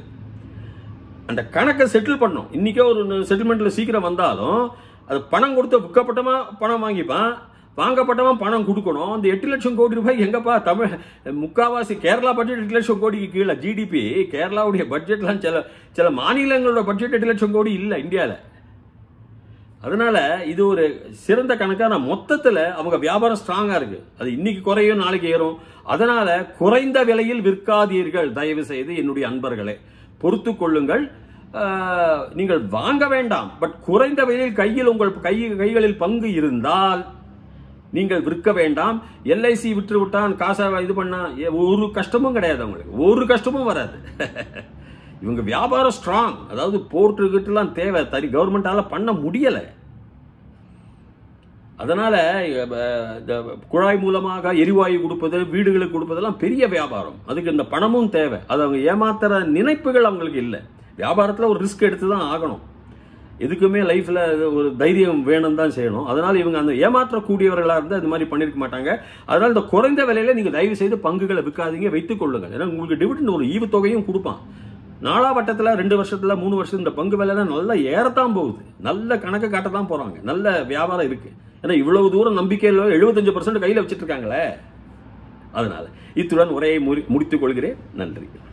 அந்த கணக்கை செட்டில் பண்ணும் இன்னைக்கே ஒரு செட்டில்மெண்ட்ல சீக்கிரம் வந்தாலும் அது பணம் கொடுத்து விற்கப்பட்டமா பணம் வாங்கிப்பான் வாங்கப்பட்டவன் பணம் கொடுக்கணும் அந்த எட்டு லட்சம் கோடி ரூபாய் எங்கப்பா தமிழ் முக்காவாசி கேரளா பட்ஜெட் எட்டு லட்சம் கோடிக்கு கீழே ஜிடிபி கேரளாவுடைய பட்ஜெட்லாம் சில சில மாநிலங்களோட பட்ஜெட் எட்டு லட்சம் கோடி இல்லை இந்தியாவில் அதனால இது ஒரு சிறந்த கணக்கான மொத்தத்துல அவங்க வியாபாரம் ஸ்ட்ராங்கா இருக்கு அது இன்னைக்கு குறையும் நாளைக்கு ஏறும் அதனால குறைந்த விலையில் விற்காதீர்கள் தயவு செய்து என்னுடைய அன்பர்களே பொறுத்து கொள்ளுங்கள் ஆஹ், நீங்கள் வாங்க வேண்டாம் பட் குறைந்த விலையில் கையில் உங்கள் கை கைகளில் பங்கு இருந்தால் நீங்கள் விற்க வேண்டாம் எல்ஐசி விற்று விட்டான் காசை இது பண்ணா ஏ, ஒரு கஷ்டமும் கிடையாது அவங்களுக்கு ஒரு கஷ்டமும் வராது இவங்க வியாபாரம் ஸ்ட்ராங் அதாவது போர்ட்டு கிட்டலாம் தேவை தனி கவர்மெண்டால பண்ண முடியல அதனால அஹ், இந்த குழாய் மூலமாக எரிவாயு கொடுப்பது வீடுகளுக்கு கொடுப்பதெல்லாம் பெரிய வியாபாரம் அதுக்கு இந்த பணமும் தேவை அது அவங்க ஏமாத்துற நினைப்புகள் அவங்களுக்கு இல்லை வியாபாரத்தில் ஒரு ரிஸ்க் எடுத்து தான் ஆகணும் எதுக்குமே லைஃப்ல ஒரு தைரியம் வேணும் தான் செய்யணும் அதனால இவங்க அந்த ஏமாற்றக்கூடியவர்களா இருந்தால் இது மாதிரி பண்ணிருக்க மாட்டாங்க அதனால இந்த குறைந்த விலையில நீங்க தயவு செய்து பங்குகளை விற்காதீங்க வைத்துக் கொள்ளுங்கள் ஏன்னா உங்களுக்கு டிவிடெண்ட் ஒரு ஈவு தொகையும் கொடுப்பான் நாலா வட்டத்துல ரெண்டு வருஷத்துல மூணு வருஷத்துல இந்த பங்கு விலை நல்லா ஏறத்தான் போகுது நல்ல கணக்கு காட்டத்தான் போறாங்க நல்ல வியாபாரம் இருக்கு ஏன்னா இவ்வளவு தூரம் நம்பிக்கையில் எழுபத்தஞ்சு பர்சன்ட் கையில வச்சிட்டு இருக்காங்களே அதனால இத்துடன் உரையை முடி- முடித்துக் கொள்கிறேன் நன்றி